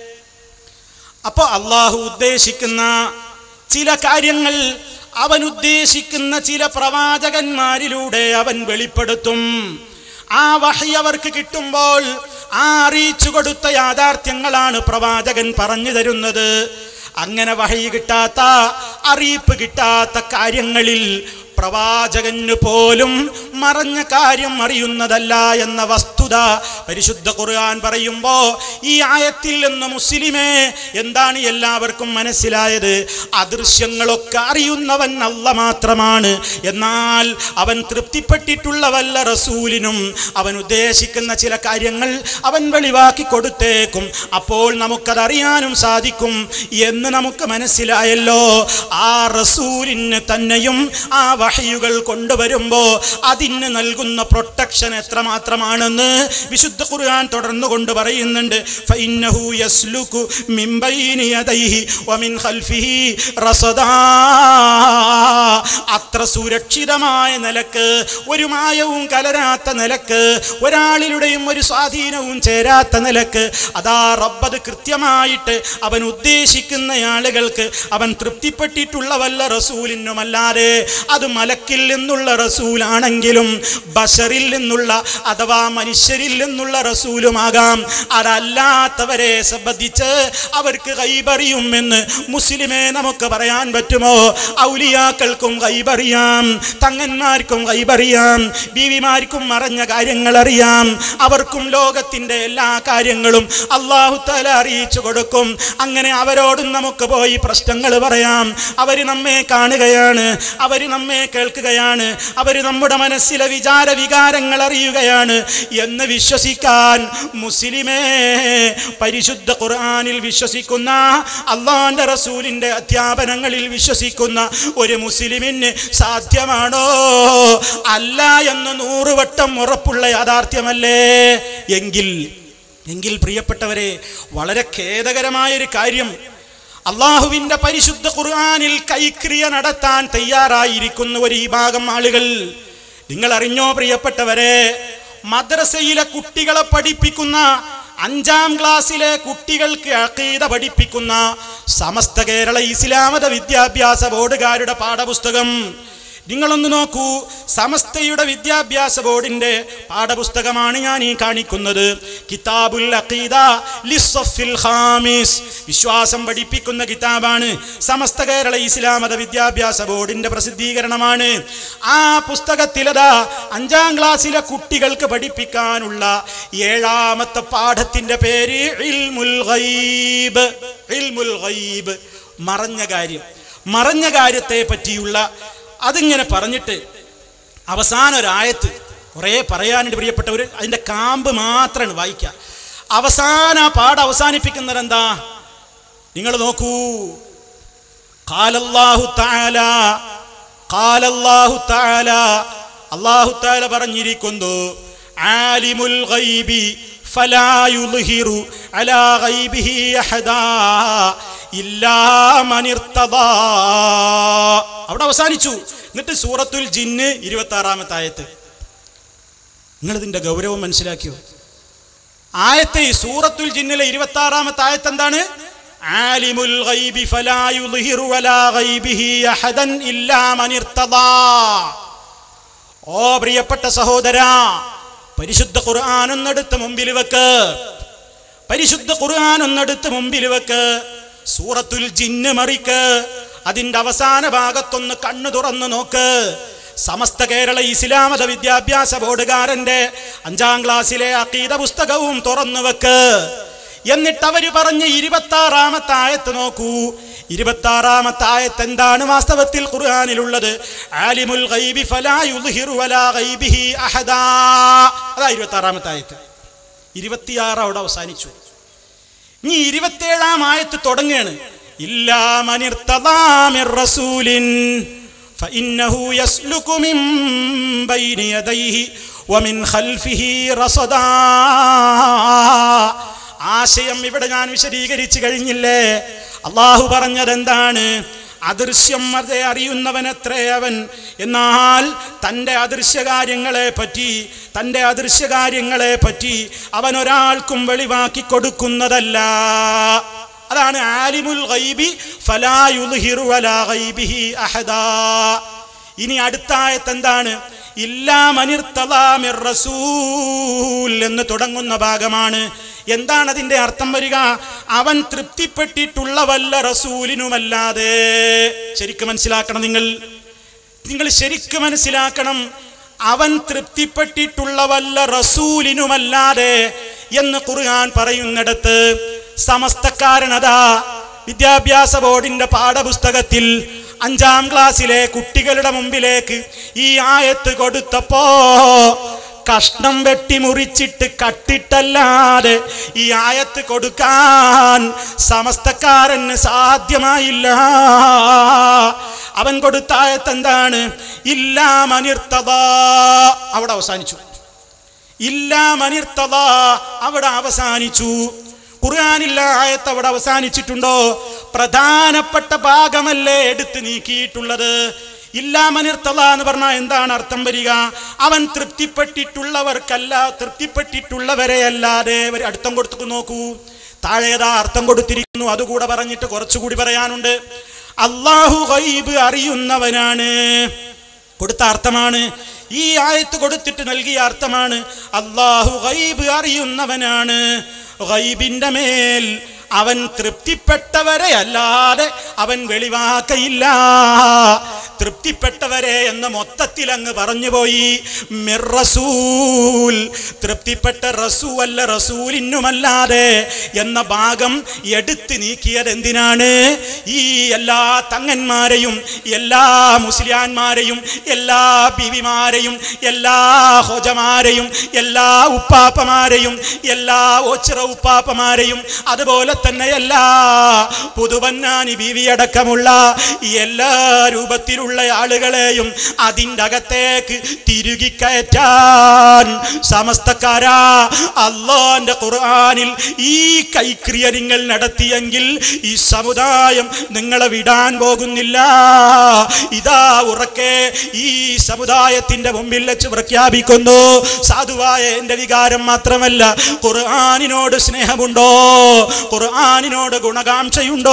അപ്പോൾ അള്ളാഹു ഉദ്ദേശിക്കുന്ന ചില കാര്യങ്ങൾ അവൻ ഉദ്ദേശിക്കുന്ന ചില പ്രവാചകന്മാരിലൂടെ അവൻ വെളിപ്പെടുത്തും ആ വഹി അവർക്ക് കിട്ടുമ്പോൾ ആ അറിയിച്ചു കൊടുത്ത യാഥാർത്ഥ്യങ്ങളാണ് പ്രവാചകൻ പറഞ്ഞു തരുന്നത് അങ്ങനെ വഹി കിട്ടാത്ത അറിയിപ്പ് കിട്ടാത്ത കാര്യങ്ങളിൽ പ്രവാചകന് പോലും മറഞ്ഞ കാര്യം അറിയുന്നതല്ല എന്ന വസ്തുത പരിശുദ്ധ ഖുർആൻ പറയുമ്പോ ഈ ആയത്തിൽ നിന്ന് മുസ്ലിമേ എന്താണ് എല്ലാവർക്കും മനസ്സിലായത് അദൃശ്യങ്ങളൊക്കെ അറിയുന്നവൻ അല്ല മാത്രമാണ് എന്നാൽ അവൻ തൃപ്തിപ്പെട്ടിട്ടുള്ള വല്ല റസൂലിനും അവൻ ഉദ്ദേശിക്കുന്ന ചില കാര്യങ്ങൾ അവൻ വെളിവാക്കി കൊടുത്തേക്കും അപ്പോൾ നമുക്കതറിയാനും സാധിക്കും എന്ന് നമുക്ക് മനസ്സിലായല്ലോ ആ റസൂലിന് തന്നെയും ആ വഹയുകൾ കൊണ്ടുവരുമ്പോ അതിന് നൽകുന്ന പ്രൊട്ടക്ഷൻ എത്രമാത്രമാണെന്ന് വിശുദ്ധ ഖുർആൻ തുടർന്നു കൊണ്ട് പറയുന്നുണ്ട് ഫഇന്നഹു യസ്ലുകു മിൻ ബൈനി യദൈഹി വമിൻ ഖൽഫിഹി റസദാ അത്ര സുരക്ഷിതമായ നിലക്ക് ഒരു മായവും കലരാത്ത നിലക്ക് ഒരാളിലുടെയും ഒരു സ്വാധീനവും ചേരാത്ത നിലക്ക് അതാ റബ്ബത് കൃത്യമായിട്ട് അവൻ ഉദ്ദേശിക്കുന്ന ആളുകൾക്ക് അവൻ തൃപ്തിപ്പെട്ടിട്ടുള്ള വല്ല റസൂലിനുമല്ലാതെ അത് മലക്കിൽ നിന്നുള്ള റസൂലാണെങ്കിലും ബഷറിൽ നിന്നുള്ള അഥവാ മനുഷ്യരിൽ നിന്നുള്ള റസൂലുമാകാം അതല്ലാത്തവരെ സംബന്ധിച്ച് അവർക്ക് കൈപറിയുമെന്ന് മുസ്ലിമെ നമുക്ക് പറയാൻ പറ്റുമോ ഔലിയാക്കൾക്കും കൈപറിയാം തങ്ങന്മാർക്കും കൈപറിയാം ബീവിമാർക്കും മറഞ്ഞ കാര്യങ്ങൾ അറിയാം അവർക്കും ലോകത്തിൻ്റെ എല്ലാ കാര്യങ്ങളും അള്ളാഹു തല അറിയിച്ചു കൊടുക്കും അങ്ങനെ അവരോടും നമുക്ക് പോയി പ്രശ്നങ്ങൾ പറയാം അവർ നമ്മെ കാണുകയാണ് അവർ നമ്മെ കേൾക്കുകയാണ് അവർ നമ്മുടെ മനസ്സിലെ വിചാര വികാരങ്ങൾ അറിയുകയാണ് എന്ന് വിശ്വസിക്കാൻ മുസ്ലിമേ പരിശുദ്ധ ഖുർആനിൽ വിശ്വസിക്കുന്ന അള്ളാന്റെ റസൂലിന്റെ അധ്യാപനങ്ങളിൽ വിശ്വസിക്കുന്ന ഒരു മുസ്ലിമിന് സാധ്യമാണോ അല്ല എന്ന് നൂറുവട്ടം ഉറപ്പുള്ള യാഥാർത്ഥ്യമല്ലേ എങ്കിൽ എങ്കിൽ പ്രിയപ്പെട്ടവരെ വളരെ ഖേദകരമായൊരു കാര്യം അള്ളാഹുവിന്റെ പരിശുദ്ധ ഖുർആനിൽ കൈക്രിയ നടത്താൻ തയ്യാറായിരിക്കുന്ന ഒരു വിഭാഗം ആളുകൾ നിങ്ങൾ അറിഞ്ഞോ പ്രിയപ്പെട്ടവരെ മദ്രസയിലെ കുട്ടികളെ പഠിപ്പിക്കുന്ന അഞ്ചാം ക്ലാസ്സിലെ കുട്ടികൾക്ക് അഖീദ പഠിപ്പിക്കുന്ന സമസ്ത കേരള ഇസ്ലാമത വിദ്യാഭ്യാസ ബോർഡുകാരുടെ പാഠപുസ്തകം നിങ്ങളൊന്ന് നോക്കൂ സമസ്തയുടെ വിദ്യാഭ്യാസ ബോർഡിന്റെ പാഠപുസ്തകമാണ് ഞാൻ ഈ കാണിക്കുന്നത് കിതാബുൽ അഖീദ ലിസ്സഫിൽ ഖാമിസ് വിശ്വാസം പഠിപ്പിക്കുന്ന കിതാബാണ് സമസ്ത കേരള ഇസ്ലാമത വിദ്യാഭ്യാസ ബോർഡിന്റെ പ്രസിദ്ധീകരണമാണ് ആ പുസ്തകത്തിലതാ അഞ്ചാം ക്ലാസ്സിലെ കുട്ടികൾക്ക് പഠിപ്പിക്കാനുള്ള ഏഴാമത്തെ പാഠത്തിന്റെ പേര് ഇൽമുൽ ഗൈബ് ഇൽമുൽ ഗൈബ് മറഞ്ഞ കാര്യം മറഞ്ഞ കാര്യത്തെ പറ്റിയുള്ള അതിങ്ങനെ പറഞ്ഞിട്ട് അവസാന ഒരായത്ത് കുറേ പറയാനുണ്ട് പ്രിയപ്പെട്ടവർ അതിൻ്റെ കാമ്പ് മാത്രമാണ് വായിക്കുക അവസാന ആ പാഠം അവസാനിപ്പിക്കുന്നത് എന്താ നിങ്ങൾ നോക്കൂ കാലല്ലാഹു താല കാലല്ലാഹു താല അള്ളാഹു താല പറഞ്ഞിരിക്കുന്നു ആലിമുൽ ഗൈബി ഫലാ യുദ്ഹിറു അലാ ഗൈബിഹി അഹദാ ഇല്ലാ മൻ ഇർത്തദാ അവിടെ അവസാനിച്ചു എന്നിട്ട് സൂറത്തുൽ ജിന്ന് ഇരുപത്തി ആറാമത്തെ ആയത്ത് നിങ്ങൾ ഇതിന്റെ ഗൗരവം മനസ്സിലാക്കിയോ ആയത്തെ സൂറത്തുൽ ജിന്നിലെ ഇരുപത്തി ആറാമത്തെ ആയത്ത് എന്താണ് ആലിമുൽ ഗൈബി ഫലാ യുദ്ഹിറു അലാ ഗൈബിഹി അഹദൻ ഇല്ലാ മൻ ഇർത്തദാ ഓ പ്രിയപ്പെട്ട സഹോദരാ പരിശുദ്ധ ഖുർആൻ ഒന്നെടുത്ത് മുമ്പിൽ വെക്ക് പരിശുദ്ധ ഖുർആൻ ഒന്നെടുത്ത് മുമ്പിൽ വെക്ക് സൂറത്തുൽ ജിന്ന് മറിക്ക് അതിന്റെ അവസാന ഭാഗത്തൊന്ന് കണ്ണു തുറന്നു നോക്ക് സമസ്ത കേരള ഇസ്ലാമത വിദ്യാഭ്യാസ ബോർഡുകാരന്റെ അഞ്ചാം ക്ലാസ്സിലെ അക്കീത പുസ്തകവും തുറന്നു വെക്ക് എന്നിട്ട് അവര് പറഞ്ഞ ഇരുപത്തി ആറാമത്തെ ആയത്ത് നോക്കൂ ഇരുപത്തി ആറാമത്തെ ആയത്ത് എന്താണ് വാസ്തവത്തിൽ ഖുർആനിലുള്ളത് ആലിമുൽ ഗൈബി ഫലാ യുദ്ഹിറു അലാ ഗൈബിഹി അഹദാ അതാ ഇരുപത്തി ആറാമത്തെ ആയത്ത് ഇരുപത്തിയാറ് അവിടെ അവസാനിച്ചു ഇനി ഇരുപത്തേഴാം ആയത്ത് തുടങ്ങുകയാണ് ഇല്ലാ മനിർത്തദാ മിർ റസൂലിൻ فإنه يسلك من بين يديه ومن خلفه رصدا ആശയം ഇവിടെ ഞാൻ വിശദീകരിച്ചു കഴിഞ്ഞില്ലേ അള്ളാഹു പറഞ്ഞത് എന്താണ് അദൃശ്യം അതേ അറിയുന്നവനത്രേ അവൻ എന്നാൽ തൻ്റെ അദൃശ്യകാര്യങ്ങളെ പറ്റി തൻ്റെ അദൃശ്യകാര്യങ്ങളെ പറ്റി അവൻ ഒരാൾക്കും വെളിവാക്കി കൊടുക്കുന്നതല്ല അതാണ് ആലിമുൽ ഗൈബി ഫലാ യുദ്ഹിറു അലാ ഗൈബിഹി അഹദാ ഇനി അടുത്ത ആയത്ത് എന്താണ് ഇല്ലാ മനിർത്തലാ മിർ റസൂൽ എന്ന് തുടങ്ങുന്ന ഭാഗമാണ് എന്താണ് അതിന്റെ അർത്ഥം വരിക അവൻ തൃപ്തിപ്പെട്ടിട്ടുള്ള വല്ല റസൂലിനുമല്ലാതെ ശരിക്കും മനസ്സിലാക്കണം നിങ്ങൾ നിങ്ങൾ ശരിക്കും മനസ്സിലാക്കണം അവൻ തൃപ്തിപ്പെട്ടിട്ടുള്ള വല്ല റസൂലിനുമല്ലാതെ എന്ന് ഖുർആൻ പറയുന്നിടത്ത് സമസ്തക്കാരനതാ വിദ്യാഭ്യാസ ബോർഡിന്റെ പാഠപുസ്തകത്തിൽ അഞ്ചാം ക്ലാസ്സിലെ കുട്ടികളുടെ മുമ്പിലേക്ക് ഈ ആയത്ത് കൊടുത്തപ്പോ കഷ്ണം വെട്ടി മുറിച്ചിട്ട് കട്ടിട്ടല്ലാതെ ഈ ആയത്ത് കൊടുക്കാൻ സമസ്തക്കാരന് സാധ്യമായില്ല അവൻ കൊടുത്ത ആയത്ത് എന്താണ് ഇല്ലാമനിർത്തത അവിടെ അവസാനിച്ചു ഇല്ലാമനിർത്തത അവിടെ അവസാനിച്ചു ഖുർആാനില്ല ആയത്ത് അവിടെ അവസാനിച്ചിട്ടുണ്ടോ പ്രധാനപ്പെട്ട ഭാഗമല്ലേ എടുത്ത് നീക്കിയിട്ടുള്ളത് ഇല്ലാമനിർത്തത എന്ന് പറഞ്ഞാൽ എന്താണ് അർത്ഥം വരിക അവൻ തൃപ്തിപ്പെട്ടിട്ടുള്ളവർക്കല്ല തൃപ്തിപ്പെട്ടിട്ടുള്ളവരെ അല്ലാതെ ഒരു അർത്ഥം കൊടുത്തു നോക്കൂ താഴേതാ അർത്ഥം കൊടുത്തിരിക്കുന്നു അതുകൂടെ പറഞ്ഞിട്ട് കുറച്ചുകൂടി പറയാനുണ്ട് അള്ളാഹു ഗൈബ് അറിയുന്നവനാണ് കൊടുത്ത അർത്ഥമാണ് ഈ ആയത്ത് കൊടുത്തിട്ട് നൽകിയ അർത്ഥമാണ് അള്ളാഹു ഗൈബ് അറിയുന്നവനാണ് ഗൈബിന്റെ മേൽ അവൻ തൃപ്തിപ്പെട്ടവരെ അല്ലാതെ അവൻ വെളിവാക്കയില്ല തൃപ്തിപ്പെട്ടവരെ എന്ന് മൊത്തത്തിൽ അങ്ങ് പറഞ്ഞുപോയി മിർ റസൂൽ തൃപ്തിപ്പെട്ട റസൂ അല്ല റസൂലിനുമല്ലാതെ എന്ന ഭാഗം എടുത്തു നീക്കിയത് എന്തിനാണ് ഈ എല്ലാ തങ്ങന്മാരെയും എല്ലാ മുസ്ലിയാന്മാരെയും എല്ലാ ബിവിമാരെയും എല്ലാ ഹോജമാരെയും എല്ലാ ഉപ്പാപ്പമാരെയും എല്ലാ ഓച്ചിറ ഉപ്പാപ്പമാരെയും അതുപോലെ തന്നെ എല്ലാ പുതുവന്നാനി ബീവിയടക്കമുള്ള എല്ലാ രൂപത്തിലുള്ള ആളുകളെയും അതിൻ്റെ അകത്തേക്ക് തിരുകി കയറ്റാൻ സമസ്തക്കാരാ അള്ളാന്റെ ഖുർആനിൽ ഈ കൈക്രിയ നിങ്ങൾ നടത്തിയെങ്കിൽ ഈ സമുദായം നിങ്ങളെ വിടാൻ പോകുന്നില്ല ഇതാ ഉറക്കെ ഈ സമുദായത്തിന്റെ മുമ്പിൽ വെച്ച് പ്രഖ്യാപിക്കുന്നു സാധുവായ എന്റെ വികാരം മാത്രമല്ല ഖുർആനിനോട് സ്നേഹമുണ്ടോ ഖുർആനിനോട് ഗുണകാംക്ഷയുണ്ടോ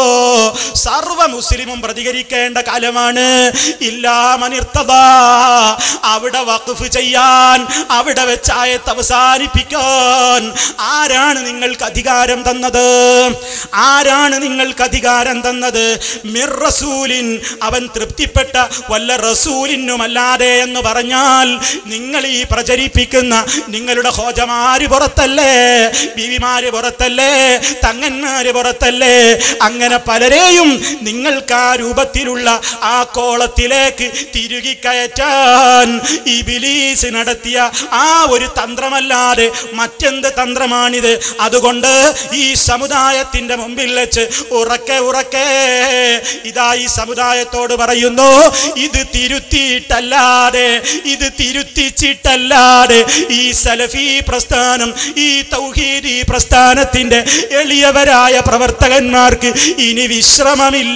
സർവ മുസ്ലിമും പ്രതികരിക്കേണ്ട കാലമാണ് ഇല്ലാമനിർത്തത അവിടെ വഖഫ് ചെയ്യാൻ അവിടെ വെച്ച് ആയത്ത് അവസാനിപ്പിക്കാൻ ആരാണ് നിങ്ങൾക്ക് അധികാരം തന്നത് ആരാണ് നിങ്ങൾക്ക് അധികാരം തന്നത് മിർ റസൂലിൻ അവൻ തൃപ്തിപ്പെട്ട വല്ല റസൂലിനുമല്ലാതെ എന്ന് പറഞ്ഞാൽ നിങ്ങൾ ഈ പ്രചരിപ്പിക്കുന്ന നിങ്ങളുടെ ഹോജമാര് പുറത്തല്ലേ ബീവിമാര് പുറത്തല്ലേ തങ്ങന്മാര് പുറത്തല്ലേ അങ്ങനെ പലരെയും നിങ്ങൾക്ക് ആ രൂപത്തിലുള്ള ആ കോളത്തിലേക്ക് തിരുകി കയറ്റാൻ ഈ ബിലീസ് നടത്തിയ ആ ഒരു തന്ത്രമല്ലാതെ മറ്റെന്ത് തന്ത്രമാണിത് അതുകൊണ്ട് ഈ സമുദായത്തിന്റെ മുമ്പിൽ വെച്ച് ഉറക്കെ ഉറക്കെ ഇതാ ഈ സമുദായത്തോട് പറയുന്നു ഇത് തിരുത്തിയിട്ടല്ലാതെ ഇത് തിരുത്തിച്ചിട്ടല്ലാതെ ഈ സലഫി പ്രസ്ഥാനം ഈ തൗഹീദി പ്രസ്ഥാനത്തിന്റെ എളിയവരായ പ്രവർത്തകന്മാർക്ക് ഇനി വിശ്രമമില്ല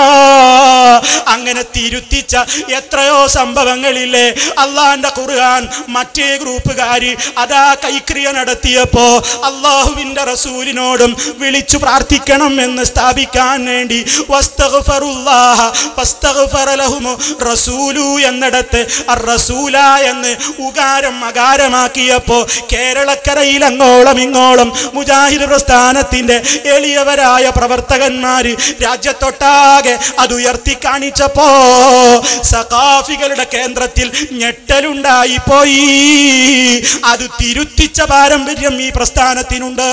അങ്ങനെ തിരുത്തിച്ച എത്രയോ സംഭവങ്ങളില്ലേ അള്ളാന്റെ ഖുർആൻ മറ്റേ ഗ്രൂപ്പുകാര് അതാ കൈക്രിയ നടത്തിയപ്പോ അള്ളാഹുവിന്റെ റസൂലിനോടും വിളിച്ചു പ്രാർത്ഥിക്കണം എന്ന് സ്ഥാപിക്കാൻ വേണ്ടി വസ്തഗ്ഫറുല്ലാഹ വസ്തഗ്ഫറ ലഹുമു റസൂലു എന്നിടത്ത് അർ റസൂല എന്ന് ഉകാരം അകാരമാക്കിയപ്പോ കേരളക്കരയിൽ അങ്ങോളം ഇങ്ങോളം മുജാഹിദ് പ്രസ്ഥാനത്തിന്റെ എളിയവരായ പ്രവർത്തകന്മാര് രാജ്യത്തൊട്ടാകെ അത് ഉയർത്തി കാണിച്ചപ്പോ സഖാഫികളുടെ കേന്ദ്രത്തിൽ ഞെട്ടലുണ്ടായി പോയി അത് തിരുത്തിച്ച പാരമ്പര്യം ഈ പ്രസ്ഥാനത്തിനുണ്ട്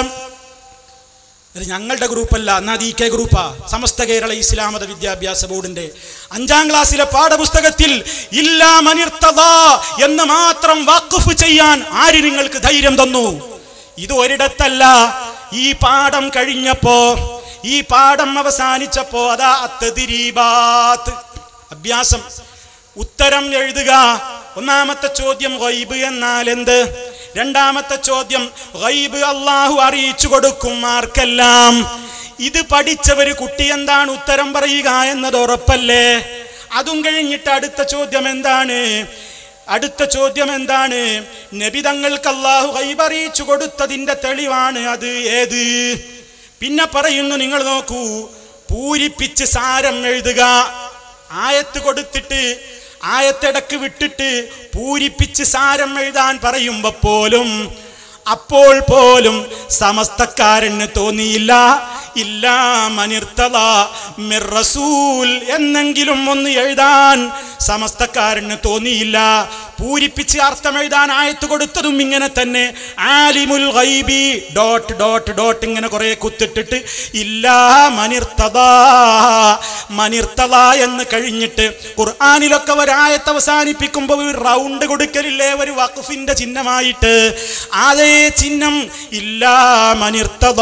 ഇത് ഞങ്ങളുടെ ഗ്രൂപ്പല്ല എന്നാ ദി കെ ഗ്രൂപ്പാ സമസ്ത കേരള ഇസ്ലാമത വിദ്യാഭ്യാസ ബോർഡിന്റെ അഞ്ചാം ക്ലാസ്സിലെ പാഠപുസ്തകത്തിൽ ഇല്ലാ മനിർത്തത എന്ന് മാത്രം വഖഫ് ചെയ്യാൻ ആര് നിങ്ങൾക്ക് ധൈര്യം തന്നു ഇത് ഒരിടത്തല്ല ഈ പാഠം കഴിഞ്ഞപ്പോ ഈ പാഠം അവസാനിച്ചപ്പോ അതാ അത്തതിരീബാത്ത് അഭ്യാസം ഉത്തരം എഴുതുക ഒന്നാമത്തെ ചോദ്യം ഗൈബ് എന്നാൽ എന്ത് രണ്ടാമത്തെ ചോദ്യം ഗൈബ് അള്ളാഹു അറിയിച്ചു കൊടുക്കും ആർക്കെല്ലാം ഇത് പഠിച്ചവര് കുട്ടി എന്താണ് ഉത്തരം പറയുക എന്നത് ഉറപ്പല്ലേ അതും കഴിഞ്ഞിട്ട് അടുത്ത ചോദ്യം എന്താണ് അടുത്ത ചോദ്യം എന്താണ് നബി തങ്ങൾക്ക് അള്ളാഹു ഗൈബ് അറിയിച്ചു കൊടുത്തതിന്റെ തെളിവാണ് അത് ഏത് പിന്നെ പറയുന്നു നിങ്ങൾ നോക്കൂ പൂരിപ്പിച്ച് സാരം എഴുതുക ആയത്ത് കൊടുത്തിട്ട് ആയത്തിടക്ക് വിട്ടിട്ട് പൂരിപ്പിച്ച് സാരം എഴുതാൻ പറയുമ്പോ പോലും അപ്പോൾ പോലും സമസ്തക്കാരന് തോന്നിയില്ല ഇല്ലാ മനിർത്തത മിർ റസൂൽ എന്നെങ്കിലും ഒന്ന് എഴുതാൻ സമസ്തക്കാരന് തോന്നിയില്ല പൂരിപ്പിച്ച് അർത്ഥം എഴുതാൻ ആയത്ത് കൊടുത്തതും ഇങ്ങനെ തന്നെ ആലിമുൽ ഗൈബി ഡോട്ട് ഡോട്ട് ഡോട്ട് ഇങ്ങനെ കുറെ കുത്തിട്ടിട്ട് ഇല്ലാ മനിർത്തത മനിർത്തത എന്ന് കഴിഞ്ഞിട്ട് ഖുർആാനിലൊക്കെ ഒരായത്ത് അവസാനിപ്പിക്കുമ്പോൾ ഒരു റൗണ്ട് കൊടുക്കലില്ലേ ഒരു വഖഫിന്റെ ചിഹ്നമായിട്ട് അതേ ചിഹ്നം ഇല്ലാ മനിർത്തത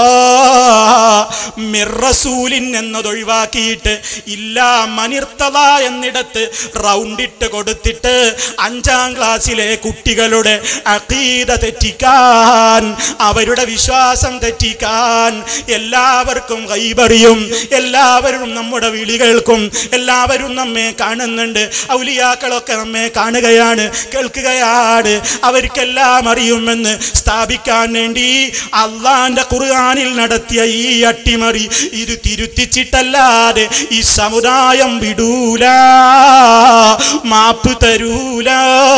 മിർറസൂലിൻ എന്നതൊഴിവാക്കിയിട്ട് ഇല്ലാ മനിർത്തത എന്നിടത്ത് റൗണ്ടിട്ട് കൊടുത്തിട്ട് അഞ്ചാം ക്ലാസ്സിലെ കുട്ടികളുടെ അഖീദ തെറ്റിക്കാൻ അവരുടെ വിശ്വാസം തെറ്റിക്കാൻ എല്ലാവർക്കും കൈപറിയും എല്ലാവരും നമ്മുടെ വിളികൾക്കും എല്ലാവരും നമ്മെ കാണുന്നുണ്ട് ഔലിയാക്കളൊക്കെ നമ്മെ കാണുകയാണ് കേൾക്കുകയാണ് അവർക്കെല്ലാം അറിയുമെന്ന് സ്ഥാപിക്കാൻ വേണ്ടി അള്ളാന്റെ ഖുർആനിൽ നടത്തിയ ഈ അട്ടിമറി ഇത് തിരുത്തിച്ചിട്ടല്ലാതെ ഈ സമുദായം വിടൂല മാപ്പ് തരൂല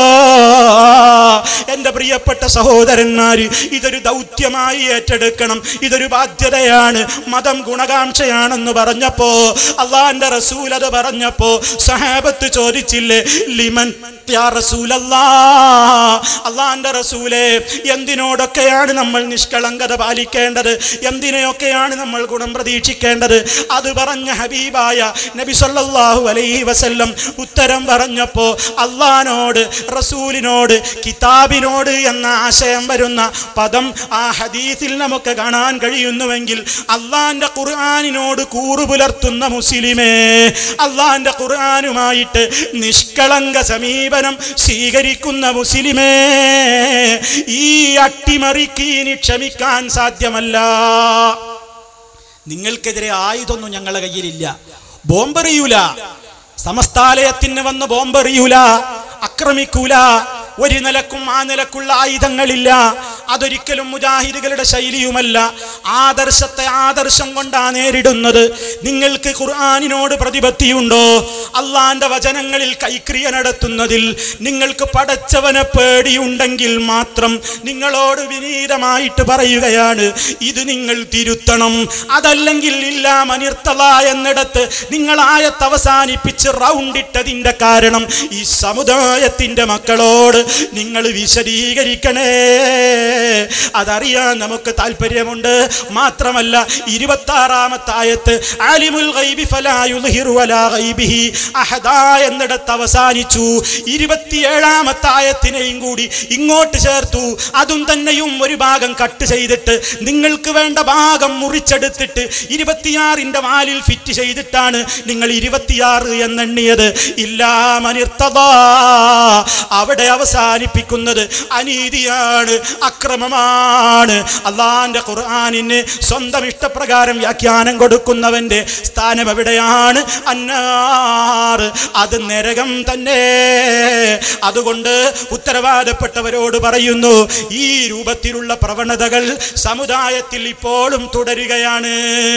എൻ്റെ പ്രിയപ്പെട്ട സഹോദരന്മാര് ഇതൊരു ദൗത്യമായി ഏറ്റെടുക്കണം ഇതൊരു ബാധ്യതയാണ് മതം ഗുണകാംക്ഷയാണെന്ന് പറഞ്ഞപ്പോ അള്ളാന്റെ റസൂൽ അത് പറഞ്ഞപ്പോ സഹാബത്ത് ചോദിച്ചില്ലേ ലിമൻ യാ റസൂലല്ലാ അള്ളാന്റെ റസൂലെ എന്തിനോടൊക്കെയാണ് നമ്മൾ നിഷ്കളങ്കത പാലിക്കേണ്ടത് എന്തിനെയൊക്കെയാണ് നമ്മൾ ഗുണം പ്രതീക്ഷിക്കേണ്ടത് അത് പറഞ്ഞ ഹബീബായ നബി സല്ലല്ലാഹു അലൈഹി വസല്ലം ഉത്തരം പറഞ്ഞപ്പോ അള്ളഹാനോട് റസൂലിനോട് കിതാബിനോട് എന്ന ആശയം വരുന്ന പദം ആ ഹദീസിൽ നമുക്ക് കാണാൻ കഴിയുന്നുവെങ്കിൽ അള്ളാന്റെ ഖുർആാനിനോട് കൂറു പുലർത്തുന്ന മുസ്ലിമേ അള്ളാന്റെ ഖുർആാനുമായിട്ട് നിഷ്കളങ്ക സമീപനം സ്വീകരിക്കുന്ന മുസ്ലിമേ ഈ അട്ടിമറിക്ക് ഇനി ക്ഷമിക്കാൻ സാധ്യമല്ല നിങ്ങൾക്കെതിരെ ആയുധമൊന്നും ഞങ്ങളുടെ കയ്യിലില്ല ബോംബെറിയൂല സമസ്താലയത്തിന് വന്ന് ബോംബെറിയൂല ആക്രമിക്കൂല ഒരു നിലക്കും ആ നിലക്കുള്ള ആയുധങ്ങളില്ല അതൊരിക്കലും മുജാഹിദുകളുടെ ശൈലിയുമല്ല ആദർശത്തെ ആദർശം കൊണ്ടാ നേരിടുന്നത് നിങ്ങൾക്ക് ഖുർആാനിനോട് പ്രതിപത്തിയുണ്ടോ അള്ളാന്റെ വചനങ്ങളിൽ കൈക്രിയ നടത്തുന്നതിൽ നിങ്ങൾക്ക് പടച്ചവനെ പേടിയുണ്ടെങ്കിൽ മാത്രം നിങ്ങളോട് വിനീതമായിട്ട് പറയുകയാണ് ഇത് നിങ്ങൾ തിരുത്തണം അതല്ലെങ്കിൽ ഇല്ല മനിർത്തല എന്നിടത്ത് നിങ്ങൾ ആയത്ത് അവസാനിപ്പിച്ച് റൗണ്ടിട്ടതിന്റെ കാരണം ഈ സമുദായത്തിന്റെ മക്കളോട് നിങ്ങൾ വിശദീകരിക്കണേ അതറിയാൻ നമുക്ക് താല്പര്യമുണ്ട് മാത്രമല്ല ഇരുപത്തി ആറാമത്തെ ആയത്ത് ആലിമുൽ ഗൈബി ഫലാ യുദ്ഹിറു അലാ ഗൈബിഹി അഹദാ എന്നിടത്ത് അവസാനിച്ചു ഇരുപത്തിയേഴാമത്തെ ആയത്തിനെയും കൂടി ഇങ്ങോട്ട് ചേർത്തു അതും തന്നെയും ഒരു ഭാഗം കട്ട് ചെയ്തിട്ട് നിങ്ങൾക്ക് വേണ്ട ഭാഗം മുറിച്ചെടുത്തിട്ട് ഇരുപത്തിയാറിന്റെ വാലിൽ ഫിറ്റ് ചെയ്തിട്ടാണ് നിങ്ങൾ ഇരുപത്തിയാറ് എന്നെണ്ണിയത് ഇല്ലാ മനിർത്തതാ അവിടെ അവസാനിപ്പിക്കുന്നത് അനീതിയാണ് അക്രമമാണ് അള്ളാന്റെ ഖുർആാനിന് സ്വന്തം ഇഷ്ടപ്രകാരം വ്യാഖ്യാനം കൊടുക്കുന്നവന്റെ സ്ഥാനം എവിടെയാണ് അന്നാർ അത് നരകം തന്നെ അതുകൊണ്ട് ഉത്തരവാദപ്പെട്ടവരോട് പറയുന്നു ഈ രൂപത്തിലുള്ള പ്രവണതകൾ സമുദായത്തിൽ ഇപ്പോഴും തുടരുകയാണ്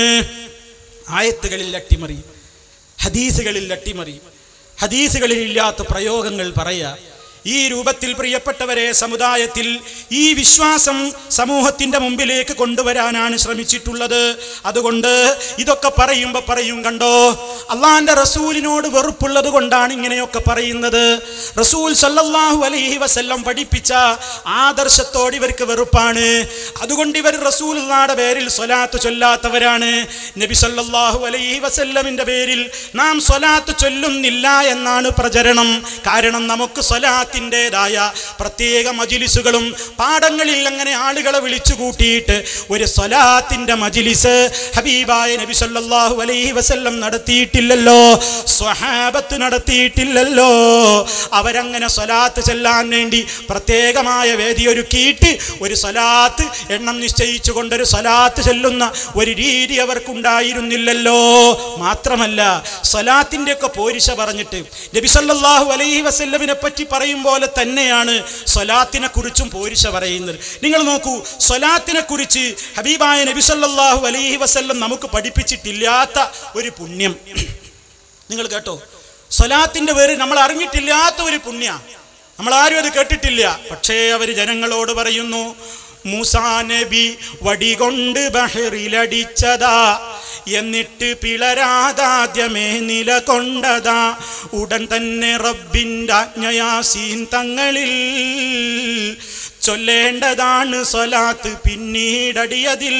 ആയത്തുകളിൽ അട്ടിമറി ഹദീസുകളിൽ അട്ടിമറി ഹദീസുകളിൽ ഇല്ലാത്ത പ്രയോഗങ്ങൾ പറയാ ഈ രൂപത്തിൽ പ്രിയപ്പെട്ടവരെ സമുദായത്തിൽ ഈ വിശ്വാസം സമൂഹത്തിന്റെ മുമ്പിലേക്ക് കൊണ്ടുവരാനാണ് ശ്രമിച്ചിട്ടുള്ളത് അതുകൊണ്ട് ഇതൊക്കെ പറയുമ്പോൾ പറയും കണ്ടോ അള്ളാന്റെ റസൂലിനോട് വെറുപ്പുള്ളത് കൊണ്ടാണ് ഇങ്ങനെയൊക്കെ പറയുന്നത് റസൂൽ സല്ലല്ലാഹു അലൈഹി വസല്ലം പഠിപ്പിച്ച ആദർശത്തോട് ഇവർക്ക് വെറുപ്പാണ് അതുകൊണ്ട് ഇവർ റസൂലുള്ളാടെ പേരിൽ സ്വലാത്ത് ചൊല്ലാത്തവരാണ് നബി സല്ലല്ലാഹു അലൈഹി വസല്ലമിന്റെ പേരിൽ നാം സ്വലാത്ത് ചൊല്ലുന്നില്ല എന്നാണ് പ്രചരണം കാരണം നമുക്ക് സ്വലാത്തിൻ്റെതായ പ്രത്യേക മജിലിസുകളും പാഠങ്ങളിൽ അങ്ങനെ ആളുകളെ വിളിച്ചു കൂട്ടിയിട്ട് ഒരു സ്വലാത്തിന്റെ മജിലിസ് ഹബീബായ നബി സല്ലല്ലാഹു അലൈഹി വസല്ലം നടത്തിയിട്ടില്ലല്ലോ സ്വഹാബത്ത് നടത്തിയിട്ടില്ലല്ലോ അവരങ്ങനെ സ്വലാത്ത് ചെല്ലാൻ വേണ്ടി പ്രത്യേകമായ വേദി ഒരുക്കിയിട്ട് ഒരു സ്വലാത്ത് എണ്ണം നിശ്ചയിച്ചു കൊണ്ടൊരു സ്വലാത്ത് ചെല്ലുന്ന ഒരു രീതി അവർക്കുണ്ടായിരുന്നില്ലല്ലോ മാത്രമല്ല സ്വലാത്തിൻ്റെ ഒക്കെ പോരിശ പറഞ്ഞിട്ട് നബി സല്ലല്ലാഹു അലൈഹി വസല്ലമിനെ പറ്റി പറയുമ്പോൾ പോലെ തന്നെയാണ് സ്വലാത്തിനെ കുറിച്ചും പോരിശ പറയുന്നത് നിങ്ങൾ നോക്കൂ സ്വലാത്തിനെ കുറിച്ച് ഹബീബായ നബി സല്ലല്ലാഹു അലൈഹി വസല്ലം നമുക്ക് പഠിപ്പിച്ചിട്ടില്ലാത്ത ഒരു പുണ്യം നിങ്ങൾ കേട്ടോ സ്വലാത്തിന്റെ പേര് നമ്മൾ അറിഞ്ഞിട്ടില്ലാത്ത ഒരു പുണ്യ നമ്മൾ ആരും അത് കേട്ടിട്ടില്ല പക്ഷേ അവർ ജനങ്ങളോട് പറയുന്നു മൂസാ നബി വടികൊണ്ട് ബഹറിലടിച്ചതാ എന്നിട്ട് പിളരാതാദ്യമേ നിലകൊണ്ടതാ ഉടൻ തന്നെ റബ്ബിൻ്റെ ആജ്ഞയാസീൻ തങ്ങളിൽ ചൊല്ലേണ്ടതാണ് സ്വലാത്ത് പിന്നീടടിയതിൽ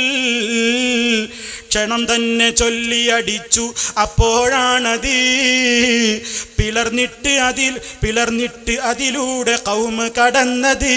ക്ഷണം തന്നെ ചൊല്ലിയടിച്ചു അപ്പോഴാണത് പിളർന്നിട്ട് അതിൽ പിളർന്നിട്ട് അതിലൂടെ കൗമ കടന്നത്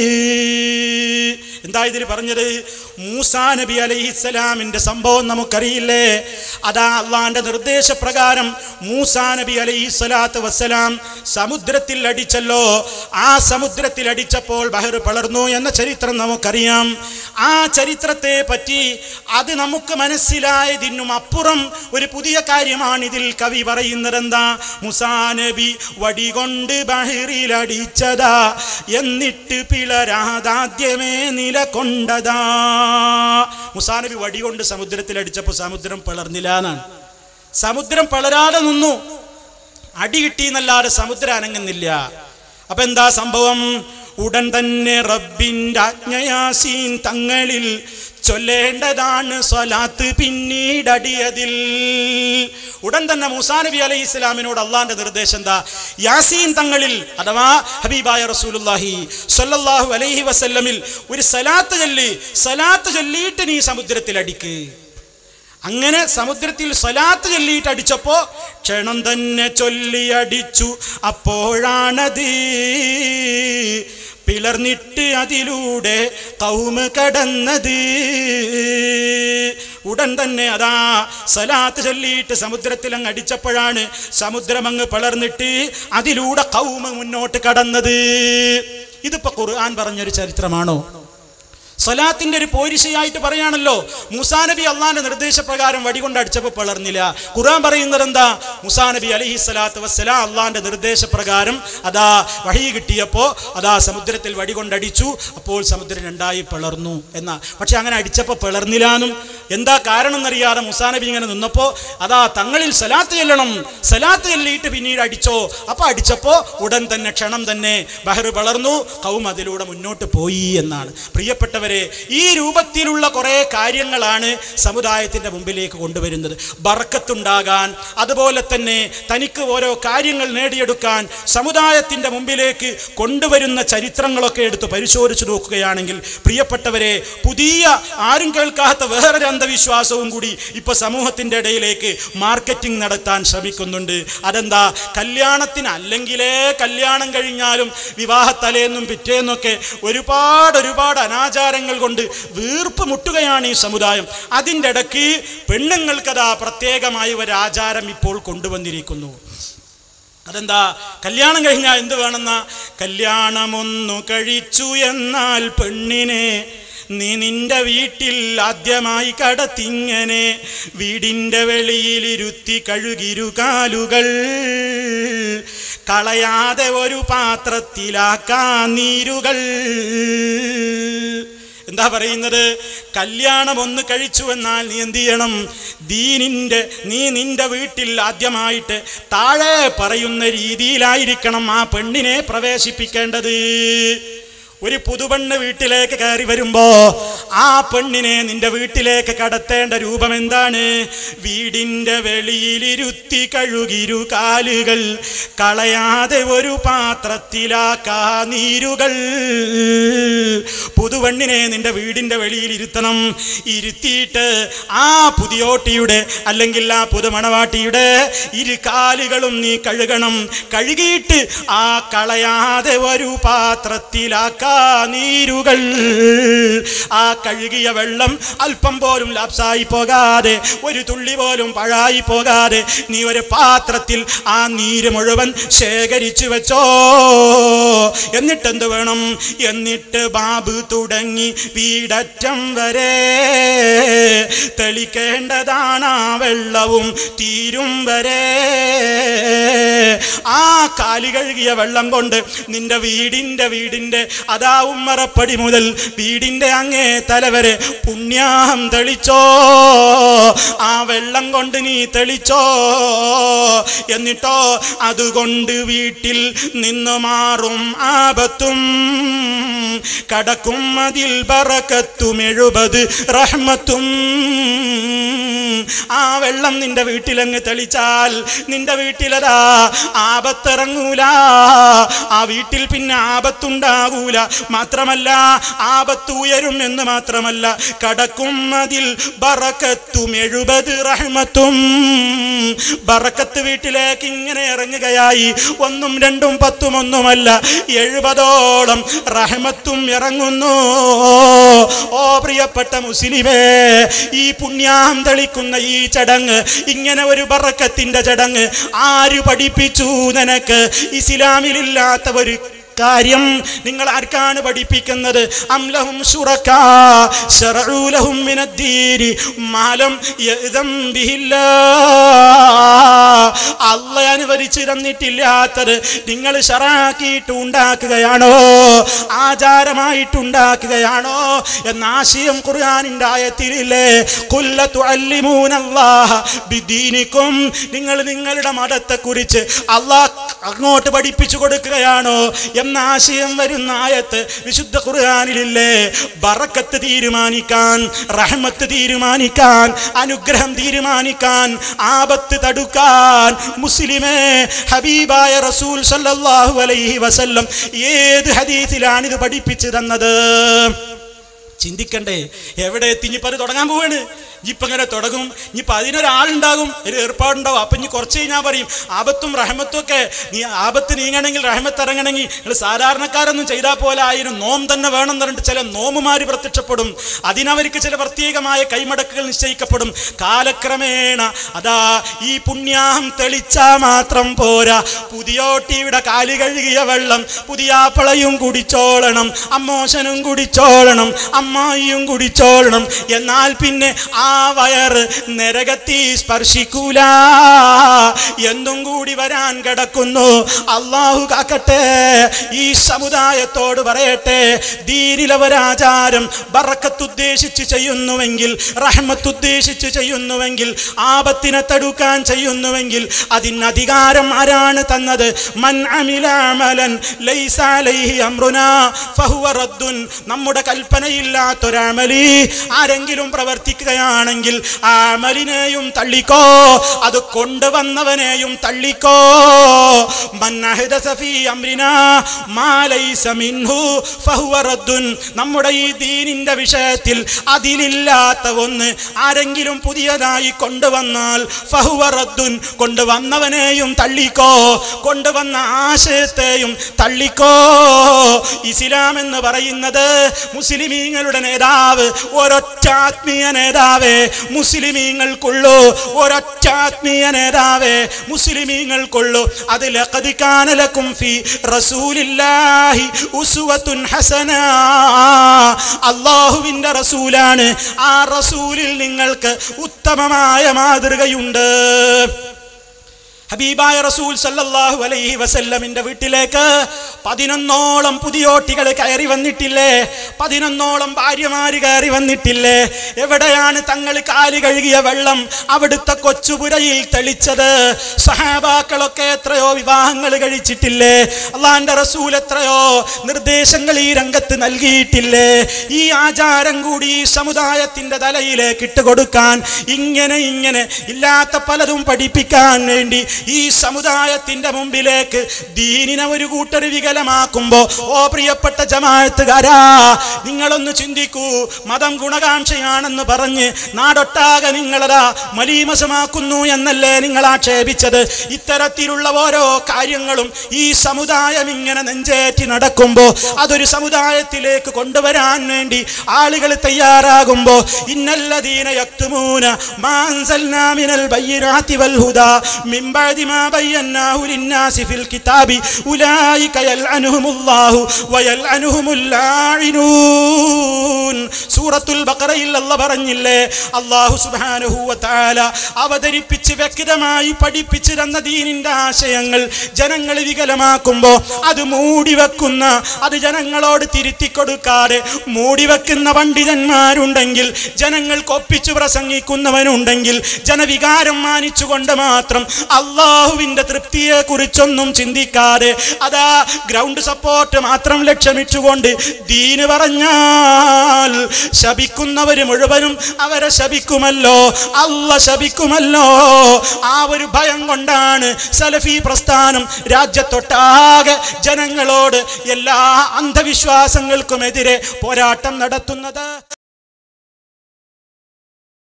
എന്താ ഇതിൽ പറഞ്ഞത് മൂസാ നബി അലൈഹിസ്സലാമിന്റെ സംഭവം നമുക്കറിയില്ലേ അതാ അള്ളാന്റെ നിർദ്ദേശപ്രകാരം മൂസാ നബി അലൈഹി സ്വലാത്ത് വസ്സലാം സമുദ്രത്തിൽ അടിച്ചല്ലോ ആ സമുദ്രത്തിൽ അടിച്ചപ്പോൾ ബഹർ പളർന്നു എന്ന ചരിത്രം നമുക്കറിയാം ആ ചരിത്രത്തെ പറ്റി അത് നമുക്ക് മനസ്സിലായതിനും അപ്പുറം ഒരു പുതിയ കാര്യമാണ് ഇതിൽ കവി പറയുന്നത് എന്താ മുസാ നബി വടികൊണ്ട് ബഹിറിലടിച്ചതാ എന്നിട്ട് പിളരാതാദ്യമേ നിലകൊണ്ടതാ മുസാ നബി വടികൊണ്ട് സമുദ്രത്തിൽ അടിച്ചപ്പോൾ സമുദ്രം പിളർന്നില്ല എന്നാണ് സമുദ്രം പിളരാതെ നിന്നു അടി കിട്ടിയെന്നല്ലാതെ സമുദ്രം അനങ്ങുന്നില്ല അപ്പൊ എന്താ സംഭവം ഉടൻ തന്നെ റബ്ബിൻ്റെ ആജ്ഞയാസീൻ തങ്ങളിൽ ചൊല്ലേണ്ടതാണ് സ്വലാത്ത് പിന്നീടടിയതിൽ ഉടൻ തന്നെ മൂസാ നബി അലൈഹി ഇസ്ലാമിനോട് അള്ളാന്റെ നിർദ്ദേശം എന്താ യാസീൻ തങ്ങളിൽ അഥവാ ഹബീബായ റസൂലുല്ലാഹി സ്വല്ലല്ലാഹു അലൈഹി വസല്ലമിൽ ഒരു സലാത്ത് ചൊല്ലി സലാത്ത് ചൊല്ലിയിട്ട് നീ സമുദ്രത്തിൽ അടിക്ക് അങ്ങനെ സമുദ്രത്തിൽ സ്വലാത്ത് ചൊല്ലിയിട്ട് അടിച്ചപ്പോ ക്ഷണം തന്നെ ചൊല്ലി അടിച്ചു അപ്പോഴാണത് പിളർന്നിട്ട് അതിലൂടെ കൗമ കടന്നത് ഉടൻ തന്നെ അതാ സലാത്ത് ചൊല്ലിയിട്ട് സമുദ്രത്തിൽ അങ്ങ് അടിച്ചപ്പോഴാണ് സമുദ്രം അങ്ങ് പിളർന്നിട്ട് അതിലൂടെ കൗമ മുന്നോട്ട് കടന്നത് ഇതിപ്പോ ഖുർആൻ പറഞ്ഞൊരു ചരിത്രമാണോ സ്വലാത്തിന്റെ ഒരു പോരിശയായിട്ട് പറയാണല്ലോ മുസാ നബി അള്ളാന്റെ നിർദ്ദേശപ്രകാരം വടികൊണ്ട് അടിച്ചപ്പോൾ പിളർന്നില്ല ഖുർആൻ പറയുന്നത് എന്താ മുസാ നബി അലഹി സ്വലാത്ത് വസ്സലാം അള്ളാന്റെ നിർദ്ദേശപ്രകാരം അതാ വഴി കിട്ടിയപ്പോ അതാ സമുദ്രത്തിൽ വടികൊണ്ടടിച്ചു അപ്പോൾ സമുദ്രം രണ്ടായി പിളർന്നു എന്നാ പക്ഷെ അങ്ങനെ അടിച്ചപ്പോൾ പിളർന്നില്ലാന്നും എന്താ കാരണം എന്നറിയാതെ മുസാ നബി ഇങ്ങനെ നിന്നപ്പോ അതാ തങ്ങളിൽ സലാത്ത് ചെല്ലണം സലാത്ത് ചെല്ലിയിട്ട് പിന്നീട് അടിച്ചോ അപ്പൊ അടിച്ചപ്പോ ഉടൻ തന്നെ ക്ഷണം തന്നെ ബഹർ പിളർന്നു കൗം അതിലൂടെ മുന്നോട്ട് പോയി എന്നാണ് പ്രിയപ്പെട്ടവരെ ഈ രൂപത്തിലുള്ള കുറേ കാര്യങ്ങളാണ് സമുദായത്തിന്റെ മുമ്പിലേക്ക് കൊണ്ടുവരുന്നത് ബർക്കത്തുണ്ടാകാൻ അതുപോലെ തന്നെ തനിക്ക് ഓരോ കാര്യങ്ങൾ നേടിയെടുക്കാൻ സമുദായത്തിന്റെ മുമ്പിലേക്ക് കൊണ്ടുവരുന്ന ചരിത്രങ്ങളൊക്കെ എടുത്ത് പരിശോധിച്ചു നോക്കുകയാണെങ്കിൽ പ്രിയപ്പെട്ടവരെ പുതിയ ആരും കേൾക്കാത്ത വേറൊരു അന്ധവിശ്വാസവും കൂടി ഇപ്പൊ സമൂഹത്തിന്റെ ഇടയിലേക്ക് മാർക്കറ്റിംഗ് നടത്താൻ ശ്രമിക്കുന്നുണ്ട് അതെന്താ കല്യാണത്തിന് അല്ലെങ്കിലേ കല്യാണം കഴിഞ്ഞാലും വിവാഹത്തലേന്നും പിറ്റേന്നൊക്കെ ഒരുപാട് ഒരുപാട് അനാചാരങ്ങൾ കൊണ്ട് വീർപ്പ് മുട്ടുകയാണ് ഈ സമുദായം അതിൻ്റെ ഇടയ്ക്ക് പെണ്ണുങ്ങൾക്കതാ പ്രത്യേകമായ ഒരു ആചാരം ഇപ്പോൾ കൊണ്ടുവന്നിരിക്കുന്നു അതെന്താ കല്യാണം കഴിഞ്ഞാൽ എന്ത് വേണമെന്ന കല്യാണമൊന്നു കഴിച്ചു എന്നാൽ പെണ്ണിനെ നീ നിന്റെ വീട്ടിൽ ആദ്യമായി കടത്തിങ്ങനെ വീടിൻ്റെ വെളിയിലിരുത്തി കഴുകിരു കാലുകൾ കളയാതെ ഒരു പാത്രത്തിലാക്കാൻ നീരുകൾ എന്താ പറയുന്നത് കല്യാണം ഒന്ന് കഴിച്ചു എന്നാൽ നീ എന്ത് ചെയ്യണം ദീനിൻ്റെ നീ നിന്റെ വീട്ടിൽ ആദ്യമായിട്ട് താഴെ പറയുന്ന രീതിയിലായിരിക്കണം ആ പെണ്ണിനെ പ്രവേശിപ്പിക്കേണ്ടത് ഒരു പുതുപെണ്ണ് വീട്ടിലേക്ക് കയറി വരുമ്പോ ആ പെണ്ണിനെ നിന്റെ വീട്ടിലേക്ക് കടത്തേണ്ട രൂപം എന്താണ് വീടിന്റെ വെളിയിലിരുത്തി കഴുകിരു കാലുകൾ കളയാതെ ഒരു പാത്രത്തിലാക്കാ നീരുകൾ പുതുപെണ്ണിനെ നിന്റെ വീടിന്റെ വെളിയിൽ ഇരുത്തണം ഇരുത്തിയിട്ട് ആ പുതിയോട്ടിയുടെ അല്ലെങ്കിൽ ആ പുതുമണവാട്ടിയുടെ ഇരു കാലുകളും നീ കഴുകണം കഴുകിയിട്ട് ആ കളയാതെ ഒരു പാത്രത്തിലാക്കാ നീരുകൾ ആ കഴുകിയ വെള്ളം അല്പം പോലും ലാപ്സായി പോകാതെ ഒരു തുള്ളി പോലും പഴായി പോകാതെ നീ ഒരു പാത്രത്തിൽ ആ നീര് മുഴുവൻ ശേഖരിച്ചു വെച്ചോ എന്നിട്ട് എന്ത് വേണം എന്നിട്ട് ബാബ് തുടങ്ങി വീടറ്റം വരെ തെളിക്കേണ്ടതാണ് ആ വെള്ളവും തീരും വരെ ആ കാലി കഴുകിയ വെള്ളം കൊണ്ട് നിന്റെ വീടിന്റെ വീടിന്റെ അതാ ഉമ്മറപ്പടി മുതൽ വീടിന്റെ അങ്ങേ തലവരെ പുണ്യാഹം തെളിച്ചോ ആ വെള്ളം കൊണ്ട് നീ തെളിച്ചോ എന്നിട്ടോ അതുകൊണ്ട് വീട്ടിൽ നിന്ന് മാറും ആപത്തും കടക്കും അതിൽ ബറക്കത്തും എഴുപത് റഹ്മത്തും ആ വെള്ളം നിന്റെ വീട്ടിലങ്ങ് തെളിച്ചാൽ നിന്റെ വീട്ടിലതാ ആപത്തിറങ്ങൂല ആ വീട്ടിൽ പിന്നെ ആപത്തുണ്ടാകൂല മാത്രമല്ല ആപത്ത് ഉയരും എന്ന് മാത്രമല്ല കടക്കും അതിൽ ബറക്കത്തും എഴുപത് റഹ്മത്തും ബറക്കത്ത് വീട്ടിലേക്ക് ഇങ്ങനെ ഇറങ്ങുകയായി ഒന്നും രണ്ടും പത്തും ഒന്നുമല്ല എഴുപതോളം റഹ്മത്തും ഇറങ്ങുന്നു ഓ പ്രിയപ്പെട്ട മുസ്ലിമേ ഈ പുണ്യാം തെളിക്കുന്ന ഈ ചടങ്ങ് ഇങ്ങനെ ഒരു ബറക്കത്തിന്റെ ചടങ്ങ് ആര് പഠിപ്പിച്ചു നിനക്ക് ഇസ്ലാമിലില്ലാത്ത ഒരു കാര്യം നിങ്ങൾ ആർക്കാണ് പഠിപ്പിക്കുന്നത് അംലഹും ശുറക്കാ ശറഊലഹും മിനദ്ദീനി മാലം യഅ്ദം ബിഹില്ലാ അല്ല അനുവദിച്ചു തന്നിട്ടില്ലാത്തത് നിങ്ങൾ ഷറാക്കിയിട്ട് ഉണ്ടാക്കുകയാണോ ആചാരമായിട്ട് ഉണ്ടാക്കുകയാണോ എന്ന ആശയം ഖുർആനിന്റെ ആയത്തിലില്ലേ കുല്ലത്തു അല്ലിമൂനല്ലാഹ ബിദീനിക്കും നിങ്ങൾ നിങ്ങളുടെ മതത്തെക്കുറിച്ച് അള്ളാഹ് അങ്ങോട്ട് പഠിപ്പിച്ചു കൊടുക്കുകയാണോ എന്ന ആശയം വരുന്ന ആയത്ത് വിശുദ്ധ ഖുർആനിലില്ലേ ബറക്കത്ത് തീരുമാനിക്കാൻ റഹ്മത്ത് തീരുമാനിക്കാൻ അനുഗ്രഹം തീരുമാനിക്കാൻ ആപത്ത് തടുക്കാൻ മുസ്ലിമേ ഹബീബായ റസൂൽ സല്ലല്ലാഹു അലൈഹി വസല്ലം ഏത് ഹദീസിലാണ് ഇത് പഠിപ്പിച്ചു തന്നത് ചിന്തിക്കണ്ടേ എവിടെ എത്തി ഇനിയിപ്പോൾ അത് തുടങ്ങാൻ പോവാണ് ഇപ്പം ഇങ്ങനെ തുടങ്ങും ഇനിയിപ്പോൾ അതിനൊരാളുണ്ടാകും ഒരു ഏർപ്പാടുണ്ടാവും അപ്പം ഇനി കുറച്ച് കഴിഞ്ഞാൽ പറയും ആപത്തും റഹമത്തും ഒക്കെ നീ ആപത്ത് നീങ്ങണമെങ്കിൽ റഹമത്ത് ഇറങ്ങണമെങ്കിൽ നിങ്ങൾ സാധാരണക്കാരൊന്നും ചെയ്താൽ പോലെ ആയിരം നോം തന്നെ വേണം എന്ന് പറഞ്ഞിട്ട് ചില നോമുമാർ പ്രത്യക്ഷപ്പെടും അതിനവർക്ക് ചില പ്രത്യേകമായ കൈമടക്കുകൾ നിശ്ചയിക്കപ്പെടും കാലക്രമേണ അതാ ഈ പുണ്യാഹം തെളിച്ചാൽ മാത്രം പോരാ പുതിയോട്ടിയുടെ കാലി കഴുകിയ വെള്ളം പുതിയാപ്പളയും കുടിച്ചോളണം അമ്മോശനും കുടിച്ചോളണം അമ്മായിയും കുടിച്ചോളണം എന്നാൽ പിന്നെ ആ വയറ് നരകത്തി സ്പർശിക്കൂല എന്തും കൂടി വരാൻ കിടക്കുന്നു അള്ളാഹു കാക്കട്ടെ ഈ സമുദായത്തോട് പറയട്ടെ ദീനിലവരാചാരം ബറക്കത്തുദ്ദേശിച്ച് ചെയ്യുന്നുവെങ്കിൽ റഹ്മത്തുദ്ദേശിച്ച് ചെയ്യുന്നുവെങ്കിൽ ആപത്തിനെ തടുക്കാൻ ചെയ്യുന്നുവെങ്കിൽ അതിന് അധികാരം ആരാണ് തന്നത് മൻ അമില അമലൻ ലൈസ അലൈഹി അംറുനാ ഫഹുവ റദ്ദുൻ നമ്മുടെ കൽപ്പനയില്ലാത്തൊരമലി ആരെങ്കിലും പ്രവർത്തിക്കുകയാണെങ്കിൽ ആ അമലിനെയും തള്ളിക്കോ അത് കൊണ്ടുവന്നവനെയും തള്ളിക്കോ മൻ അഹ്ദസ ഫീ അംരിനാ മാ ലൈസ മിൻഹു ഫഹുവ റദ്ദുൻ നമ്മുടെ ഈ ദീനിന്റെ വിഷയത്തിൽ അതിലില്ലാത്ത ഒന്ന് ആരെങ്കിലും പുതിയതായി കൊണ്ടുവന്നാൽ ഫഹുവ റദ്ദുൻ കൊണ്ടുവന്നവനെയും തള്ളിക്കോ കൊണ്ടുവന്ന ആശയത്തെയും തള്ളിക്കോ ഇസ്ലാം എന്ന് പറയുന്നത് മുസ്ലിമീങ്ങളുടെ നേതാവ് ഒരൊറ്റ ആത്മീയ നേതാവേ മുസ്ലിമീങ്ങൾക്കുള്ളൂ ഒരൊറ്റ ആത്മീയ നേതാവേ മുസ്ലിമീങ്ങൾക്കുള്ളൂ അത് ലഖദ് കാന ലക്കും ഫി റസൂലില്ലാഹി ഉസ്വത്തുൻ ഹസന അള്ളാഹുവിൻ്റെ റസൂലാണ് ആ റസൂലിൽ നിങ്ങൾക്ക് ഉത്തമമായ മാതൃകയുണ്ട് ഹബീബായ റസൂൽ സല്ലല്ലാഹു അലൈഹി വസല്ലമിന്റെ വീട്ടിലേക്ക് പതിനൊന്നോളം പുതിയോട്ടികൾ കയറി വന്നിട്ടില്ലേ പതിനൊന്നോളം ഭാര്യമാര് കയറി വന്നിട്ടില്ലേ എവിടെയാണ് തങ്ങൾ കാല് കഴുകിയ വെള്ളം അവിടുത്തെ കൊച്ചുപുരയിൽ തെളിച്ചത് സഹാബാക്കളൊക്കെ എത്രയോ വിവാഹങ്ങൾ കഴിച്ചിട്ടില്ലേ അള്ളാന്റെ റസൂൽ എത്രയോ നിർദ്ദേശങ്ങൾ ഈ രംഗത്ത് നൽകിയിട്ടില്ലേ ഈ ആചാരം കൂടി ഈ സമുദായത്തിന്റെ തലയിലേക്ക് ഇട്ടുകൊടുക്കാൻ ഇങ്ങനെ ഇങ്ങനെ ഇല്ലാത്ത പലതും പഠിപ്പിക്കാൻ വേണ്ടി ഈ സമുദായത്തിന്റെ മുമ്പിലേക്ക് ദീനിനെ ഒരു കൂട്ടർ വികലമാക്കുമ്പോ ഓ പ്രിയപ്പെട്ട ജമാഅത്തുകാരാ നിങ്ങളൊന്ന് ചിന്തിക്കൂ മതം ഗുണകാംക്ഷയാണെന്ന് പറഞ്ഞ് നാടൊട്ടാകെ നിങ്ങളതാ മലീമസമാക്കുന്നു എന്നല്ലേ നിങ്ങൾ ആക്ഷേപിച്ചത് ഇത്തരത്തിലുള്ള ഓരോ കാര്യങ്ങളും ഈ സമുദായം ഇങ്ങനെ നെഞ്ചേറ്റി നടക്കുമ്പോ അതൊരു സമുദായത്തിലേക്ക് കൊണ്ടുവരാൻ വേണ്ടി ആളുകൾ തയ്യാറാകുമ്പോ ഇന്നല്ലദീന യക്തുമൂന മാ അൻസൽനാ മിനൽ ബയ്യിനാതി വൽ ഹുദാ മിൻ ബഅദി മാ ബയ്യനാഹു ലിന്നാസി ഫിൽ കിതാബി ഉലൈക യൽഅനുഹുമുല്ലാഹു വയൽഅനുഹുമുൽ ലാഇനൂൻ സൂറത്തുൽ ബഖറയിൽ അല്ലാഹ് പറഞ്ഞില്ലേ അല്ലാഹു സുബ്ഹാനഹു വ തആല അവതരിപ്പിച്ച് വ്യക്തമായി പഠിപ്പിച്ചു തന്ന ദീനിന്റെ ആശയങ്ങൾ ജനങ്ങൾ വികലമാക്കുമ്പോ അത് മൂടിവെക്കുന്ന അത് ജനങ്ങളോട് തിരുത്തി കൊടുക്കാതെ മൂടിവെക്കുന്ന പണ്ഡിതന്മാരുണ്ടെങ്കിൽ ജനങ്ങൾക്ക് ഒപ്പിച്ചു പ്രസംഗിക്കുന്നവനുണ്ടെങ്കിൽ ജനവികാരം മാനിച്ചുകൊണ്ട് മാത്രം അള്ളാഹുവിന്റെ തൃപ്തിയെ കുറിച്ചൊന്നും ചിന്തിക്കാതെ അതാ ഗ്രൗണ്ട് സപ്പോർട്ട് മാത്രം ലക്ഷ്യമിട്ടുകൊണ്ട് ദീന് പറഞ്ഞാൽ ശപിക്കുന്നവര് മുഴുവനും അവരെ ശപിക്കുമല്ലോ അല്ല ശപിക്കുമല്ലോ ആ ഒരു ഭയം കൊണ്ടാണ് സലഫി പ്രസ്ഥാനം രാജ്യത്തൊട്ടാകെ ജനങ്ങളോട് എല്ലാ അന്ധവിശ്വാസങ്ങൾക്കുമെതിരെ പോരാട്ടം നടത്തുന്നത്